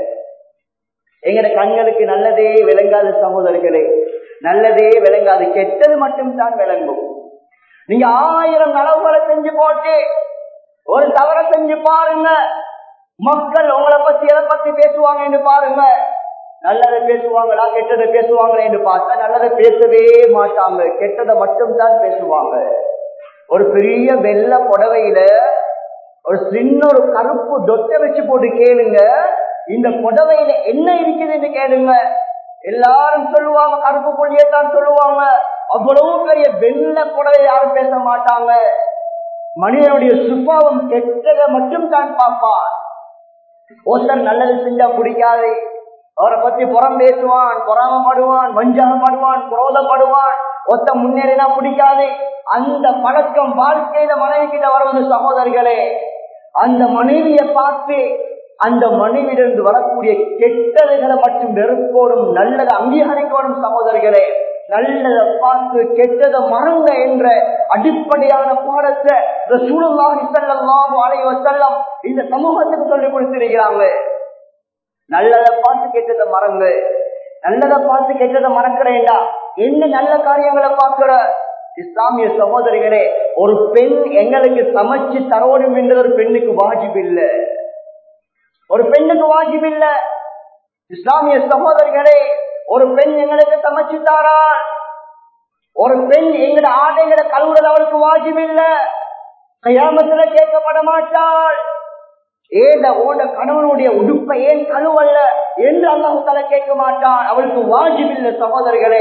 எங்கட கண்களுக்கு நல்லதே விளங்காத சகோதரர்களே நல்லதே விளங்காது கெட்டது மட்டும் தான் விளங்கும் நீங்க ஆயிரம் நலவுகளை செஞ்சு போட்டு ஒரு தவற செஞ்சு பாருங்க மக்கள் உங்களை பத்தி எதை பத்தி பேசுவாங்க என்று பாருங்க நல்லதை பேசுவாங்களா கெட்டதை பேசுவாங்களா என்று பார்த்தா நல்லதை பேசவே மாட்டாங்க கெட்டதை மட்டும் தான் பேசுவாங்க ஒரு பெரிய வெள்ள புடவையில ஒரு சின்ன ஒரு கருப்பு தொட்டை வச்சு போட்டு கேளுங்க இந்த புடவையில என்ன இருக்குதுன்னு கேளுங்க எல்லாரும் சொல்லுவாங்க கருப்பு புள்ளியத்தான் சொல்லுவாங்க அவ்வளவு பெரிய வெள்ள புடவை யாரும் பேச மாட்டாங்க மனிதனுடைய சுபாவம் கெட்டதை மட்டும் தான் பார்ப்பான் ஒருத்தர் நல்லது செஞ்சா பிடிக்காது அவரை பத்தி புறம் பேசுவான் பொறாமப்படுவான் வஞ்சகப்படுவான் குரோதப்படுவான் ஒத்த முன்னேறினா பிடிக்காது அந்த பழக்கம் வாழ்க்கையில மனைவி கிட்ட வருவது சகோதரர்களே அந்த மனைவியை பார்த்து அந்த மனைவியிலிருந்து வரக்கூடிய கெட்டதுகளை மட்டும் வெறுப்போடும் நல்லதை அங்கீகரிக்கோடும் சகோதரர்களே நல்லதை பார்த்து கெட்டதை மறங்க என்ற அடிப்படையான பாடத்தை ரசூலுல்லாஹி ஸல்லல்லாஹு அலைஹி வஸல்லம் இந்த சமூகத்துக்கு சொல்லி கொடுத்திருக்கிறாங்க நல்லதை பார்த்து கெட்டதை மறங்க நல்லதை பார்த்து கெட்டதை மறக்கிறேன்டா என்ன நல்ல காரியங்களை பார்க்கிற இஸ்லாமிய சகோதரிகளே ஒரு பெண் எங்களுக்கு சமைச்சு தரோடும் என்ற ஒரு பெண்ணுக்கு வாஜிப் இல்லை ஒரு பெண்ணுக்கு வாஜிப் இல்ல இஸ்லாமிய சகோதரிகளே ஒரு பெண் எங்களுக்கு சமைச்சு தாராள் ஒரு பெண் எங்கட ஆடைகளை கழுவுறது அவளுக்கு வாஜிப் இல்ல கையாமத்துல கேட்கப்பட மாட்டாள் ஏத ஓட கணவனுடைய உடுப்பை ஏன் கழுவல்ல என்று அல்லாஹு தலை கேட்க மாட்டான் அவளுக்கு வாஜிப் இல்ல சகோதரர்களே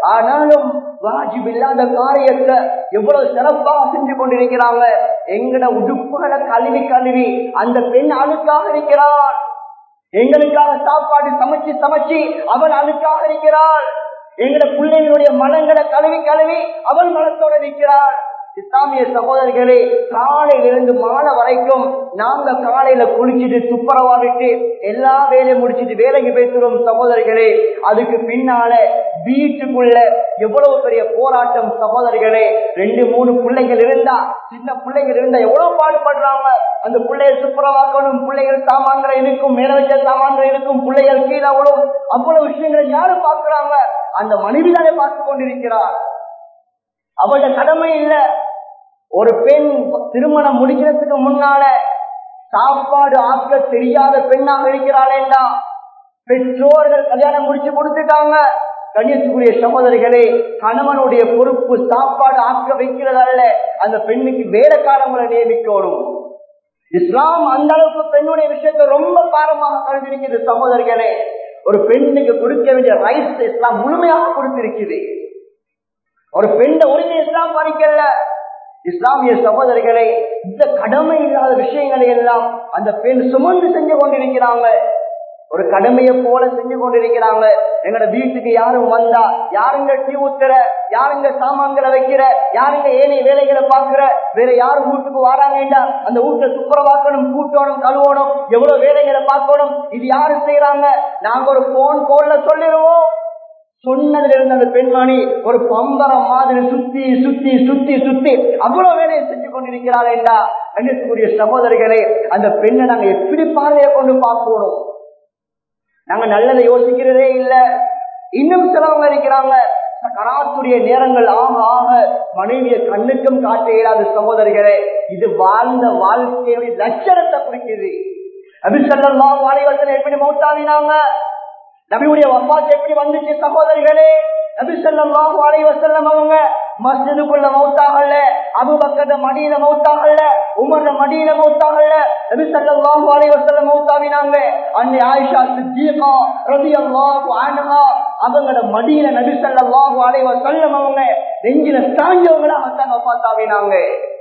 ஆனாலும் வாஜிப் இல்லாத காரியத்தை எவ்வளவு சிறப்பாக செஞ்சு கொண்டிருக்கிறாங்க எங்கட உடுப்புகளை கழுவி கழுவி அந்த பெண் அழுக்காக இருக்கிறாள் எங்களுக்காக சாப்பாடு சமைச்சு சமைச்சு அவள் அழுக்காக இருக்கிறாள் எங்கட பிள்ளைகளுடைய மனங்களை கழுவி கழுவி அவள் மனத்தோட இருக்கிறாள் இஸ்லாமிய சகோதரர்களே காலையிலிருந்து மாலை வரைக்கும் நாங்க காலையில குளிச்சுட்டு துப்புரவா விட்டு எல்லா வேலையும் முடிச்சிட்டு வேலைக்கு பேசுறோம் சகோதரர்களே அதுக்கு பின்னால வீட்டுக்குள்ள எவ்வளவு பெரிய போராட்டம் சகோதரர்களே ரெண்டு மூணு பிள்ளைகள் இருந்தா சின்ன பிள்ளைகள் இருந்தா எவ்வளவு பாடுபடுறாங்க அந்த பிள்ளைய துப்புரவாக்கணும் பிள்ளைகள் சாமான்கள் இருக்கும் மேல வச்ச சாமான்கள் இருக்கும் பிள்ளைகள் கீழே விழும் அவ்வளவு விஷயங்களை யாரு பாக்குறாங்க அந்த மனைவிதானே பார்த்து கொண்டிருக்கிறார் அவளோட கடமை இல்ல ஒரு பெண் திருமணம் முடிக்கிறதுக்கு முன்னால சாப்பாடு ஆக்க தெரியாத பெண்ணாக இருக்கிறாளேண்டா பெற்றோர்கள் கல்யாணம் முடிச்சு கொடுத்துட்டாங்க கண்ணியத்துக்குரிய சகோதரிகளே கணவனுடைய பொறுப்பு சாப்பாடு ஆக்க வைக்கிறதல்ல அந்த பெண்ணுக்கு வேலைக்காரங்களை நியமிக்கணும் இஸ்லாம் அந்த அளவுக்கு பெண்ணுடைய விஷயத்தை ரொம்ப பாரமாக கருதிருக்கிறது சகோதரிகளே ஒரு பெண்ணுக்கு கொடுக்க வேண்டிய ரைட்ஸ் இஸ்லாம் முழுமையாக கொடுத்திருக்குது ஒரு பெண்ண உரிமை இஸ்லாம் பறிக்கல இஸ்லாமிய சகோதரிகளை இந்த கடமை இல்லாத விஷயங்களை எல்லாம் அந்த பெண் சுமந்து செஞ்சு கொண்டிருக்கிறாங்க ஒரு கடமையை போல செஞ்சு கொண்டிருக்கிறாங்க எங்கட வீட்டுக்கு யாரும் வந்தா யாருங்க டீ ஊத்துற யாருங்க சாமான்களை வைக்கிற யாருங்க ஏனைய வேலைகளை பாக்குற வேற யாரும் வீட்டுக்கு வராங்கடா அந்த வீட்டை துப்புரவாக்கணும் கூட்டணும் கழுவணும் எவ்வளவு வேலைகளை பார்க்கணும் இது யாரு செய்யறாங்க நாங்க ஒரு போன் கோல்ல சொல்லிடுவோம் சொன்னதுல இருந்த அந்த பெண்மணி ஒரு பம்பரம் மாதிரி சுத்தி சுத்தி சுத்தி சுத்தி அவ்வளவு வேலையை செஞ்சு கொண்டிருக்கிறாள் என்றா கண்ணியத்துக்குரிய சகோதரிகளே அந்த பெண்ணை நாங்க எப்படி பார்வையை கொண்டு பார்க்கணும் நாங்க நல்லதை யோசிக்கிறதே இல்ல இன்னும் சிலவங்க இருக்கிறாங்க கராத்துடைய நேரங்கள் ஆக ஆக மனைவிய கண்ணுக்கும் காட்ட இயலாத சகோதரிகளே இது வாழ்ந்த வாழ்க்கையுடைய லட்சணத்தை குறிக்குது அபிசல்லாம் வாழைவசனை எப்படி மௌத்தாவினாங்க நபியுடைய வப்பாத்து எப்படி வந்துச்சு சகோதரிகளே நபி ஸல்லல்லாஹு அலைஹி வஸல்லம் அவங்க மஸ்ஜிதுக்குள்ள மௌத்தாகல அபூபக்கர் மடியில மௌத்தாகல உமர் மடியில மௌத்தாகல நபி ஸல்லல்லாஹு அலைஹி வஸல்லம் மௌத்தாவினாங்க அன்னை ஆயிஷா சித்திகா ரலியல்லாஹு அன்ஹா அவங்களோட மடியில நபி ஸல்லல்லாஹு அலைஹி வஸல்லம் அவங்க நெஞ்சில சாஞ்சவங்களா தான் வஃபாத்தாவினாங்க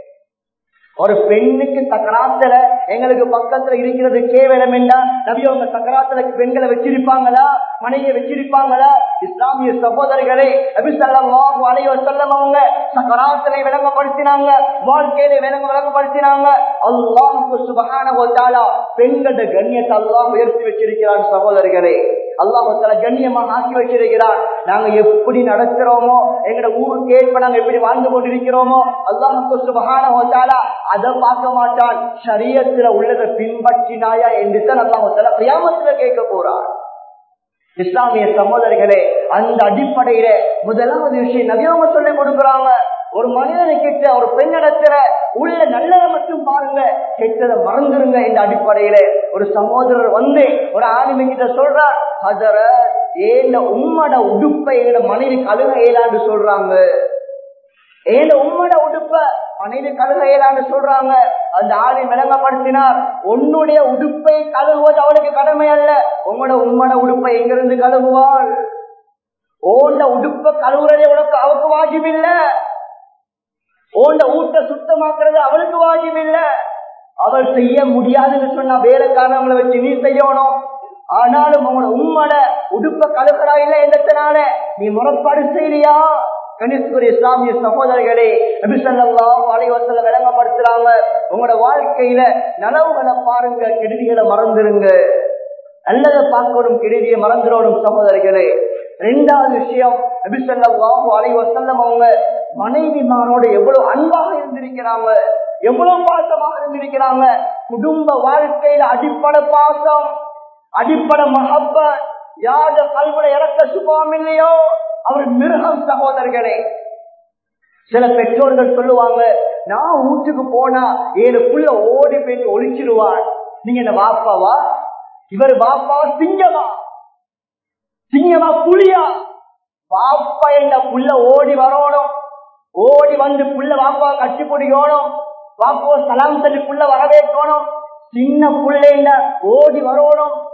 ஒரு பெண்ணுக்கு சக்கராத்துல எங்களுக்கு பக்கத்துல இருக்கிறது கேவலம் என்ன நபி அவங்க சக்கராத்துல பெண்களை வச்சிருப்பாங்களா மனைவியை வச்சிருப்பாங்களா இஸ்லாமிய சகோதரிகளே அபிசல்லாஹு அலைவ செல்லம் அவங்க சக்கராத்திரை விளங்கப்படுத்தினாங்க வாழ்க்கையில விளங்க விளங்கப்படுத்தினாங்க அல்லாஹுக்கு சுபகான ஒத்தாலா பெண்களோட கண்ணியத்தை அல்லாஹ் உயர்த்தி வச்சிருக்கிறான் சகோதரிகளே அல்லாஹால கண்ணியமாக ஆக்கி வச்சிருக்கிறார் நாங்க எப்படி நடக்கிறோமோ எங்கட ஊருக்கு ஏற்ப நாங்க எப்படி வாழ்ந்து கொண்டிருக்கிறோமோ அல்லாஹுக்கு சுபகான ஒத்தாலா அதை பார்க்க மாட்டான் சரியத்துல உள்ளதை பின்பற்றினாயா என்று தான் அல்லாஹால பிரியாமத்துல கேட்க போறார் இஸ்லாமிய சகோதரிகளே அந்த அடிப்படையில முதலாவது விஷயம் நவியவங்க சொல்லி கொடுக்குறாங்க ஒரு மனிதனை கிட்ட ஒரு பெண்ணிடத்துல உள்ள நல்லதை மட்டும் பாருங்க கெட்டதை மறந்துருங்க இந்த அடிப்படையில ஒரு சகோதரர் வந்து ஒரு ஆளுமை கிட்ட சொல்றார் அதர ஏந்த உம்மட உடுப்பை எங்க மனைவி கழுக இயலான்னு சொல்றாங்க ஏந்த உம்மட உடுப்ப மனைவி கழுக இயலான்னு சொல்றாங்க அந்த ஆளை விளங்கப்படுத்தினார் உன்னுடைய உடுப்பை கழுவுவது அவளுக்கு கடமை அல்ல உங்களோட உம்மட உடுப்பை எங்கிருந்து கழுவுவாள் ஓண்ட உடுப்ப கழுவுறதே உனக்கு அவருக்கு வாஜிபில்ல ஓண்ட ஊட்ட சுத்தமாக்குறது அவளுக்கு வாஜிபில்ல அவள் செய்ய முடியாதுன்னு சொன்னா வேலைக்காரங்களை வச்சு நீ செய்யணும் ஆனாலும் உங்களோட உம்மட உடுப்ப கழுவுறா இல்ல எந்தத்தினால நீ முறைப்பாடு செய்யறியா கணிசுக்குரிய இஸ்லாமிய சகோதரர்களே நபிசல்லாம் அலைவசல விளங்கப்படுத்துறாங்க உங்களோட வாழ்க்கையில நனவுகளை பாருங்க கெடுதிகளை மறந்துருங்க நல்லதை பார்க்கணும் கெடுதியை மறந்துடணும் சகோதரிகளே ரெண்டாவது விஷயம் நபிசல்லாம் அலைவசல்லம் அவங்க மனைவிமாரோட எவ்வளவு அன்பாக இருந்திருக்கிறாங்க எவ்வளவு பாசமாக இருந்திருக்கிறாங்க குடும்ப வாழ்க்கையில அடிப்படை பாசம் அடிப்படை மகப்ப யார கல்விட இறக்க சுபாவம் இல்லையோ அவர் மிருகம் சகோதரர்களே சில பெற்றோர்கள் சொல்லுவாங்க நான் வீட்டுக்கு போனா ஏழுக்குள்ள ஓடி போயிட்டு ஒழிச்சிருவார் நீங்க என்ன பாப்பாவா இவர் பாப்பாவா சிங்கமா சிங்கமா புலியா பாப்பா என்ன புள்ள ஓடி வரணும் ஓடி வந்து புள்ள பாப்பா கட்டி பிடிக்கணும் பாப்பாவை சலாம் சொல்லி புள்ள வரவேற்கணும் சின்ன புள்ள ஓடி வரணும்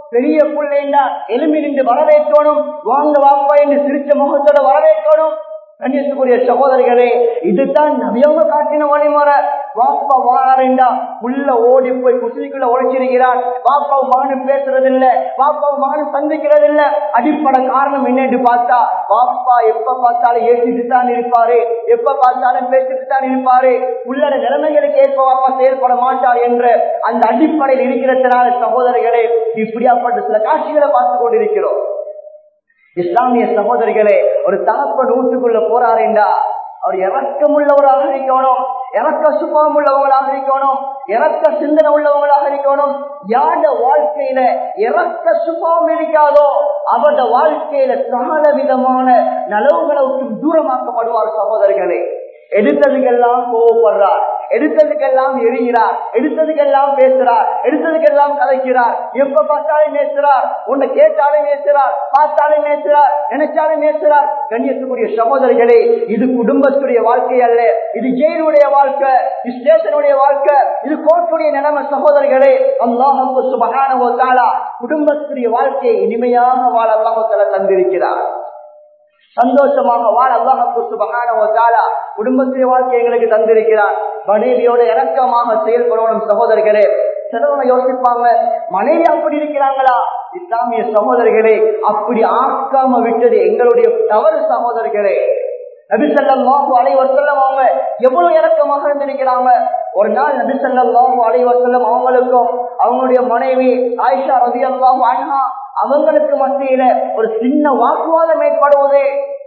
பெரிய பிள்ளைண்டா எலும்பி நின்று வரவேற்கணும் வாங்க வாப்பா என்று சிரிச்ச முகத்தோட வரவேற்கணும் கண்ணியத்துக்குரிய சகோதரிகளே இதுதான் நவியவங்க காட்டின வழிமுறை வாப்பா வாரண்டா உள்ள ஓடி போய் குசிக்குள்ள உழைச்சிருக்கிறான் வாப்பாவும் மகனும் பேசுறது இல்ல வாப்பாவும் மகனும் சந்திக்கிறது இல்ல அடிப்படை காரணம் என்னன்னு பார்த்தா வாப்பா எப்ப பார்த்தாலும் ஏசிட்டு தான் இருப்பாரு எப்ப பார்த்தாலும் பேசிட்டு தான் இருப்பாரு உள்ளட நிலைமைகளுக்கு ஏற்ப வாப்பா செயல்பட மாட்டார் என்ற அந்த அடிப்படையில் இருக்கிறதுனால சகோதரிகளே இப்படியாப்பட்ட சில காட்சிகளை பார்த்து கொண்டிருக்கிறோம் இஸ்லாமிய சகோதரிகளே ஒரு தகப்பன் நூற்றுக்குள்ள போறாருண்டா அவர் இறக்கம் உள்ளவராக இருக்கணும் இறக்க சுபம் உள்ளவங்களாக இருக்கணும் இறக்க சிந்தனை உள்ளவங்களாக இருக்கணும் யார வாழ்க்கையில இறக்க சுபம் இருக்காதோ அவரது வாழ்க்கையில சகல விதமான நலவுகளுக்கு தூரமாக்கப்படுவார் சகோதரர்களே எடுத்ததுக்கெல்லாம் கோவப்படுறார் எடுத்ததுக்கெல்லாம் எரிகிறார் எடுத்ததுக்கெல்லாம் பேசுறார் எடுத்ததுக்கெல்லாம் கலைக்கிறார் எப்ப பார்த்தாலும் பேசுறார் உன்னை கேட்டாலும் பேசுறார் பார்த்தாலும் பேசுறார் நினைச்சாலும் பேசுறார் கண்ணியத்துக்குரிய சகோதரிகளே இது குடும்பத்துடைய வாழ்க்கை அல்ல இது ஜெயிலுடைய வாழ்க்கை இது ஸ்டேஷனுடைய வாழ்க்கை இது கோர்ட்டுடைய நிலைமை சகோதரிகளே அல்லாஹு சுபகான குடும்பத்துடைய வாழ்க்கையை இனிமையாக வாழ அல்லாஹால தந்திருக்கிறார் சந்தோஷமாக வாழ அல்லாஹு சுபகான குடும்பத்திய வாழ்க்கை எங்களுக்கு தந்திருக்கிறார் மனைவியோட இறக்கமாக செயல்படணும் சகோதரர்களே சிலவங்க யோசிப்பாங்க மனைவி அப்படி இருக்கிறாங்களா இஸ்லாமிய சகோதரர்களே அப்படி ஆக்காம விட்டது எங்களுடைய தவறு சகோதரர்களே நபிசல்லாஹு அலைவசல்லம் அவங்க எவ்வளவு இறக்கமாக இருந்திருக்கிறாங்க ஒரு நாள் நபிசல்லாஹு அலைவசல்லம் அவங்களுக்கும் அவங்களுடைய மனைவி ஆயிஷா ரவி அல்லாஹு அண்ணா அவங்களுக்கு மத்தியில ஒரு சின்ன வாக்குவாதம் ஏற்படுவது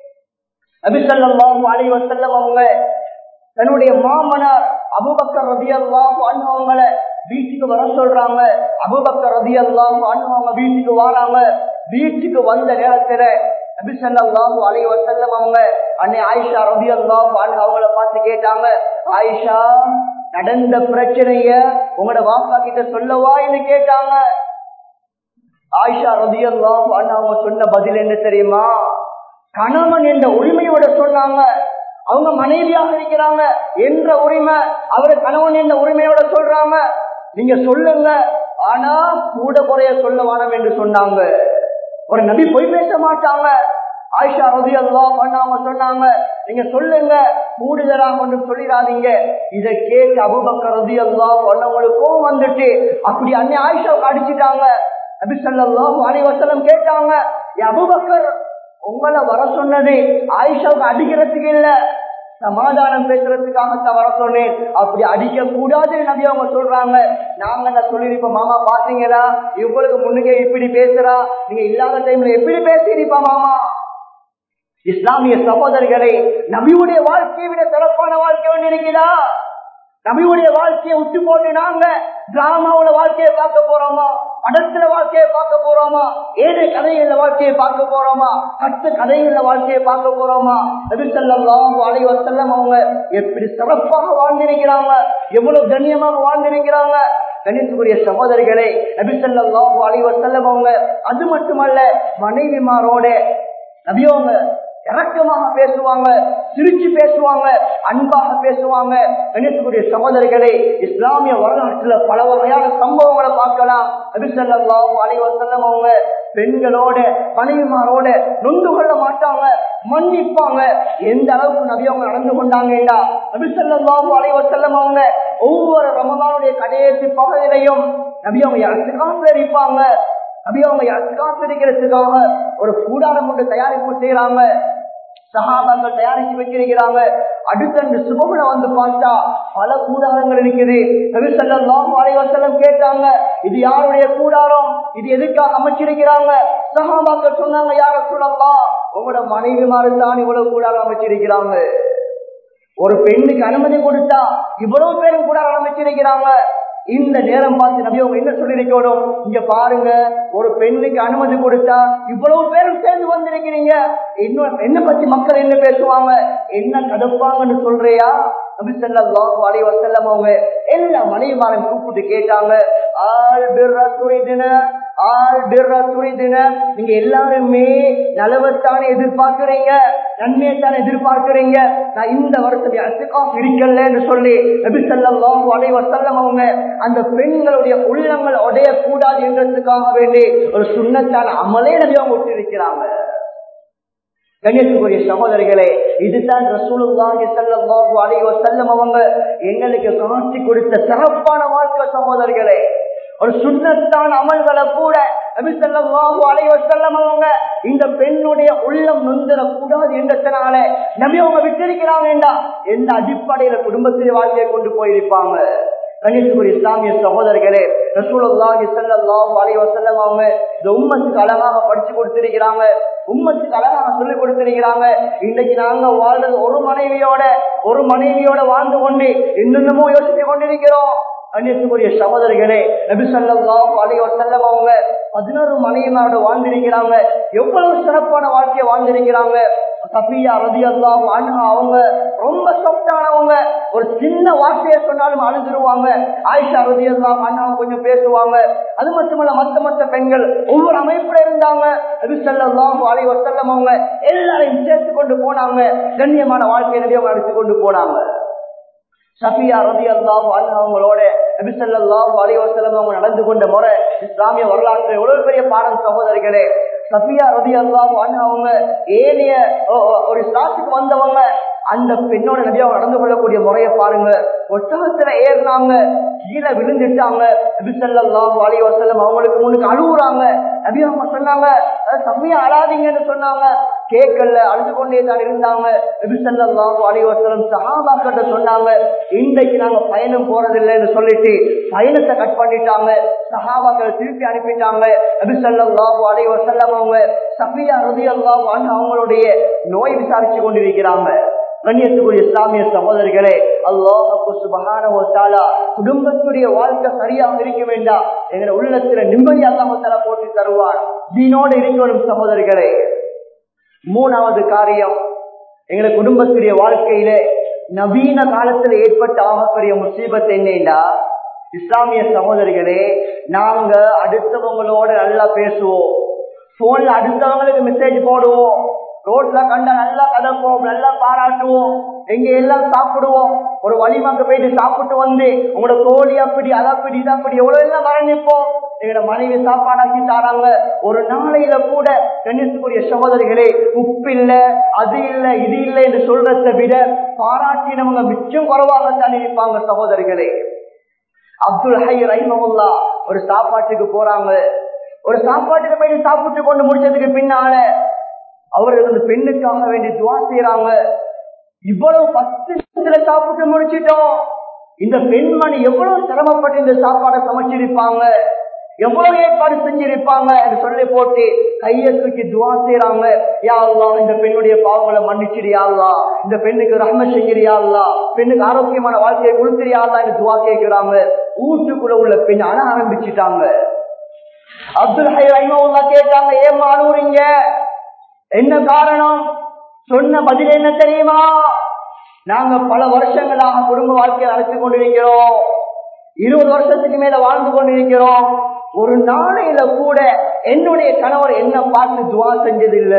நபிசல்லாஹு அலைவசல்லம் அவங்க தன்னுடைய மாமனார் அபுபக்கர் ரதி அல்லாஹு அவங்கள வீட்டுக்கு வர சொல்றாங்க அபுபக்கர் ரதி அல்லாஹு அவங்க வீட்டுக்கு வராங்க வீட்டுக்கு வந்த நேரத்துல நபிசல்லாஹு அலைஹி வஸல்லம் அவங்க அன்னை ஆயிஷா ரலியல்லாஹு அன்ஹா அவங்கள பார்த்து கேட்டாங்க ஆயிஷா நடந்த பிரச்சனைய உங்களோட வாப்பா கிட்ட சொல்லவா என்று கேட்டாங்க ஆயிஷா ரலியல்லாஹு அன்ஹா அவங்க சொன்ன பதில் என்ன தெரியுமா கணவன் என்ற உரிமையோட சொன்னாங்க அவங்க மனைவியாக இருக்கிறாங்க என்ற உரிமை அவரு கணவன் என்ற உரிமையோட சொல்றாங்க நீங்க சொல்லுங்க ஆனா கூட குறைய சொல்ல வேணாம் என்று சொன்னாங்க ஒரு நபி பொய் பேச மாட்டாங்க ஆயிஷா ரதி எல்லாம் பண்ணாம சொன்னாங்க நீங்க சொல்லுங்க கூடுதலாக ஒன்றும் சொல்லிடாதீங்க இதை கேட்டு அபுபக்கர் ரதி எல்லாம் பண்ணவங்களுக்கும் வந்துட்டு அப்படி அன்னை ஆயிஷாவுக்கு அடிச்சுட்டாங்க நபி சொல்லலாம் அனைவசலம் கேட்டாங்க அபுபக்கர் உங்களை வர சொன்னது ஆயிஷாவுக்கு அடிக்கிறதுக்கு இல்ல சமாதானம் பேசுறதுக்காக வர சொன்னேன் அப்படி அடிக்க கூடாதுன்னு நபி அவங்க சொல்றாங்க நாங்க என்ன சொல்லிருப்போம் மாமா பாத்தீங்களா இவங்களுக்கு முன்னுக்கே இப்படி பேசுறா நீங்க இல்லாத டைம்ல எப்படி பேசிருப்பா மாமா இஸ்லாமிய சகோதரிகளை நபியுடைய வாழ்க்கையை விட சிறப்பான வாழ்க்கை ஒன்று இருக்கிறா நபியுடைய வாழ்க்கையை விட்டு போட்டு நாங்க டிராமாவோட வாழ்க்கையை பார்க்க போறோமா படத்துல வாழ்க்கையை பார்க்க போறோமா ஏழை கதைகள வாழ்க்கையை பார்க்க போறோமா கத்து கதைகள வாழ்க்கையை பார்க்க போறோமா நபிசல்லாம் அலைவசல்லம் அவங்க எப்படி சிறப்பாக வாழ்ந்திருக்கிறாங்க எவ்வளவு கண்ணியமாக வாழ்ந்திருக்கிறாங்க கணித்துக்குரிய சகோதரிகளே நபிசல்லாம் அலைவசல்லம் அவங்க அது மட்டுமல்ல மனைவிமாரோட நபியவங்க இறக்கமாக பேசுவாங்க சிரிச்சு பேசுவாங்க அன்பாக பேசுவாங்க கணித்துக்குரிய சகோதரிகளே இஸ்லாமிய வரலாற்றுல பல வகையான சம்பவங்களை பார்க்கலாம் அபிசல்லாம் அலைவசல்லம் அவங்க பெண்களோட மனைவிமாரோட நொந்து கொள்ள மாட்டாங்க மன்னிப்பாங்க எந்த அளவுக்கு நபி அவங்க நடந்து கொண்டாங்கடா அபிசல்லாம் அலைவசல்லம் அவங்க ஒவ்வொரு ரமதானுடைய கடைசி பகுதியிலையும் நபி அவங்க யாருக்காக இருப்பாங்க நபி அவங்க காத்திருக்கிறதுக்காக ஒரு கூடாரம் கொண்டு தயாரிப்பு செய்யறாங்க சகாபாங்கள் தயாரிச்சு வச்சிருக்கிறாங்க அடுத்த சுபகுல வந்து பார்த்தா பல கூடாரங்கள் இருக்குது நபிசல்லாம் அலைவசலம் கேட்டாங்க இது யாருடைய கூடாரம் இது எதுக்காக அமைச்சிருக்கிறாங்க சகாபாக்கள் சொன்னாங்க யார சொல்லலாம் உங்களோட மனைவி தான் இவ்வளவு கூடாரம் அமைச்சிருக்கிறாங்க ஒரு பெண்ணுக்கு அனுமதி கொடுத்தா இவ்வளவு பேரும் கூடாரம் அமைச்சிருக்கிறாங்க இந்த நேரம் பார்த்து நபி அவங்க என்ன சொல்லிருக்கணும் இங்க பாருங்க ஒரு பெண்ணுக்கு அனுமதி கொடுத்தா இவ்வளவு பேரும் சேர்ந்து வந்திருக்கிறீங்க இன்னும் என்ன பத்தி மக்கள் என்ன பேசுவாங்க என்ன கடுப்பாங்கன்னு சொல்றியா நபி ஸல்லல்லாஹு அலைஹி வஸல்லம் அவங்க எல்லா மனைவிமாரன் கூப்பிட்டு கேட்டாங்க ஆல் பிர்ர துரிதுன நீங்க எல்லாருமே நலவத்தானே எதிர்பார்க்கிறீங்க நன்மையைத்தானே எதிர்பார்க்கிறீங்க நான் இந்த வருஷம் அசுகாஃப் இருக்கலன்னு சொல்லி நபி ஸல்லல்லாஹு அலைஹி வஸல்லம் அவங்க அந்த பெண்களுடைய உள்ளங்கள் உடைய கூடாது என்றதுக்காக வேண்டி ஒரு சுண்ணத்தான அமலே நபி அவங்க விட்டிருக்கிறாங்க கண்ணியத்துக்குரிய சகோதரிகளே இதுதான் ரசூலுல்லாஹி ஸல்லல்லாஹு அலைஹி வஸல்லம் அவங்க எங்களுக்கு காட்சி கொடுத்த சிறப்பான வாழ்க்கை சகோதரிகளே ஒரு சுண்ணத்தான அமல்களை கூட நபி ஸல்லல்லாஹு அலைஹி வஸல்லம் அவங்க இந்த பெண்ணுடைய உள்ளம் நொந்திர கூடாது என்றதுனால நபி அவங்க விட்டிருக்கிறாங்க எந்த அடிப்படையில குடும்பத்திலே வாழ்க்கையை கொண்டு போயிருப்பாங்க கணிசுக்குரிய இஸ்லாமிய சகோதரர்களே ரசூலுல்லாஹி ஸல்லல்லாஹு அலைஹி வஸல்லம் அவங்க இந்த உம்மத்துக்கு அழகாக படிச்சு கொடுத்திருக்கிறாங்க உம்மத்துக்கு அழகாக சொல்லி கொடுத்திருக்கிறாங்க இன்னைக்கு நாங்க வாழ்றது ஒரு மனைவியோட ஒரு மனைவியோட வாழ்ந்து கொண்டு என்னென்னமோ யோசித்து கொண்டிருக்கிறோம் கண்ணியத்துக்குரிய சகோதரிகளே நபி ஸல்லல்லாஹு அலைஹி வஸல்லம் அவங்க பதினோரு மனைவிமாரோட வாழ்ந்திருக்கிறாங்க எவ்வளவு சிறப்பான வாழ்க்கையை வாழ்ந்திருக்கிறாங்க சபியா ரதி அல்லாஹ் அவங்க ரொம்ப சொப்டானவங்க ஒரு சின்ன வார்த்தையை சொன்னாலும் அழுதுருவாங்க ஆயிஷா ரதி அல்லாஹ் அண்ணாவும் கொஞ்சம் பேசுவாங்க அது மட்டுமல்ல மத்த மத்த பெண்கள் ஒவ்வொரு அமைப்புல இருந்தாங்க நபி ஸல்லல்லாஹு அலைஹி வஸல்லம் அவங்க எல்லாரையும் சேர்த்து கொண்டு போனாங்க கண்ணியமான வாழ்க்கையை நபி அவங்க அடித்து கொண்டு போனாங்க சஃபியா ரதி அல்லாஹ் அவங்களோட நபிசல்லாஹு அலைவசலம் அவங்க நடந்து கொண்ட முறை இஸ்லாமிய வரலாற்று எவ்வளவு பெரிய பாடம் சகோதரிகளே சஃபியா ரதி அல்லாஹ் அவங்க ஏனைய ஒரு இஸ்லாத்துக்கு வந்தவங்க அந்த பெண்ணோட நபி அவங்க நடந்து கொள்ளக்கூடிய முறையை பாருங்க ஒட்டகத்துல ஏறினாங்க கீழே விழுந்துட்டாங்க நபிசல்லாஹு அலைஹி வஸல்லம் அவங்களுக்கு முன்னுக்கு அழுகுறாங்க நபி அவங்க சொன்னாங்க சம்மியா அழாதீங்கன்னு சொன்னாங்க கேட்கல அழுது கொண்டே தான் இருந்தாங்க நபிசல்லாஹு அலைஹி வஸல்லம் சஹாபாக்கிட்ட சொன்னாங்க இன்றைக்கு நாங்க பயணம் போறதில்லைன்னு சொல்லிட்டு பயணத்தை கட் பண்ணிட்டாங்க சஹாபாக்களை திருப்பி அனுப்பிட்டாங்க நபிசல்லாஹு அலைஹி வஸல்லம் அவங்க சஃபியா ரலியல்லாஹு அன்ஹா அவங்களுடைய நோய் விசாரிச்சு கொண்டிருக்கிறாங்க கண்ணியத்துக்குரிய இஸ்லாமிய சகோதரர்களே அல்லாஹு சுபகான குடும்பத்துடைய வாழ்க்கை சரியாக இருக்க வேண்டாம் எங்களை உள்ளத்துல நிம்மதி அல்லாஹால போட்டு தருவார் தீனோடு இருக்கணும் சகோதரர்களே மூணாவது காரியம் எங்களை குடும்பத்துடைய வாழ்க்கையில நவீன காலத்துல ஏற்பட்ட ஆகக்கூடிய முசீபத் என்னண்டா இஸ்லாமிய சகோதரிகளே நாங்க அடுத்தவங்களோட நல்லா பேசுவோம் போன்ல அடுத்தவங்களுக்கு மெசேஜ் போடுவோம் ரோட்ல கண்டா நல்லா கதப்போம் நல்லா பாராட்டுவோம் எங்க எல்லாம் சாப்பிடுவோம் ஒரு வழிமாக்க போயிட்டு சாப்பிட்டு வந்து உங்களோட கோழி அப்படி அதப்படி இதப்படி எவ்வளவு எல்லாம் வரைஞ்சிப்போம் எங்களோட மனைவி சாப்பாடாக்கி தாராங்க ஒரு நாளையில கூட கண்ணியத்துக்குரிய சகோதரிகளே உப்பு இல்ல அது இல்ல இது இல்லை என்று சொல்றதை விட பாராட்டினவங்க மிச்சம் குறைவாகத்தான் இருப்பாங்க சகோதரிகளே அப்துல் ஹை ரஹிமகுல்லா ஒரு சாப்பாட்டுக்கு போறாங்க ஒரு சாப்பாட்டுக்கு போயிட்டு சாப்பிட்டு கொண்டு முடிச்சதுக்கு பின்னால அவர்கள் அந்த பெண்ணுக்காக வேண்டி துவா செய்யறாங்க இவ்வளவு பத்து நிமிஷத்துல சாப்பிட்டு முடிச்சிட்டோம் இந்த பெண்மணி எவ்வளவு சிரமப்பட்டு இந்த சாப்பாடை சமைச்சிருப்பாங்க எவ்வளவு ஏற்பாடு செஞ்சிருப்பாங்க என்று சொல்லி போட்டு கையை தூக்கி துவா செய்யறாங்க யாழ்லா இந்த பெண்ணுடைய பாவங்களை மன்னிச்சிரியாள்லா இந்த பெண்ணுக்கு ரஹ்ம செய்யறியாள்லா பெண்ணுக்கு ஆரோக்கியமான வாழ்க்கையை கொடுத்துறியாள்லா என்று துவா கேட்கிறாங்க வீட்டுக்குள்ள உள்ள பெண் அழ ஆரம்பிச்சுட்டாங்க அப்துல் ஹை ரஹிமவுல்லா கேட்டாங்க ஏமா அழுவுறீங்க என்ன காரணம் சொன்ன பதில் என்ன தெரியுமா நாங்க பல வருஷங்களாக குடும்ப வாழ்க்கையை நடத்தி கொண்டிருக்கிறோம் இருபது வருஷத்துக்கு மேல வாழ்ந்து கொண்டிருக்கிறோம் ஒரு நாளையில கூட என்னுடைய கணவர் என்ன பார்த்து துவா செஞ்சதில்ல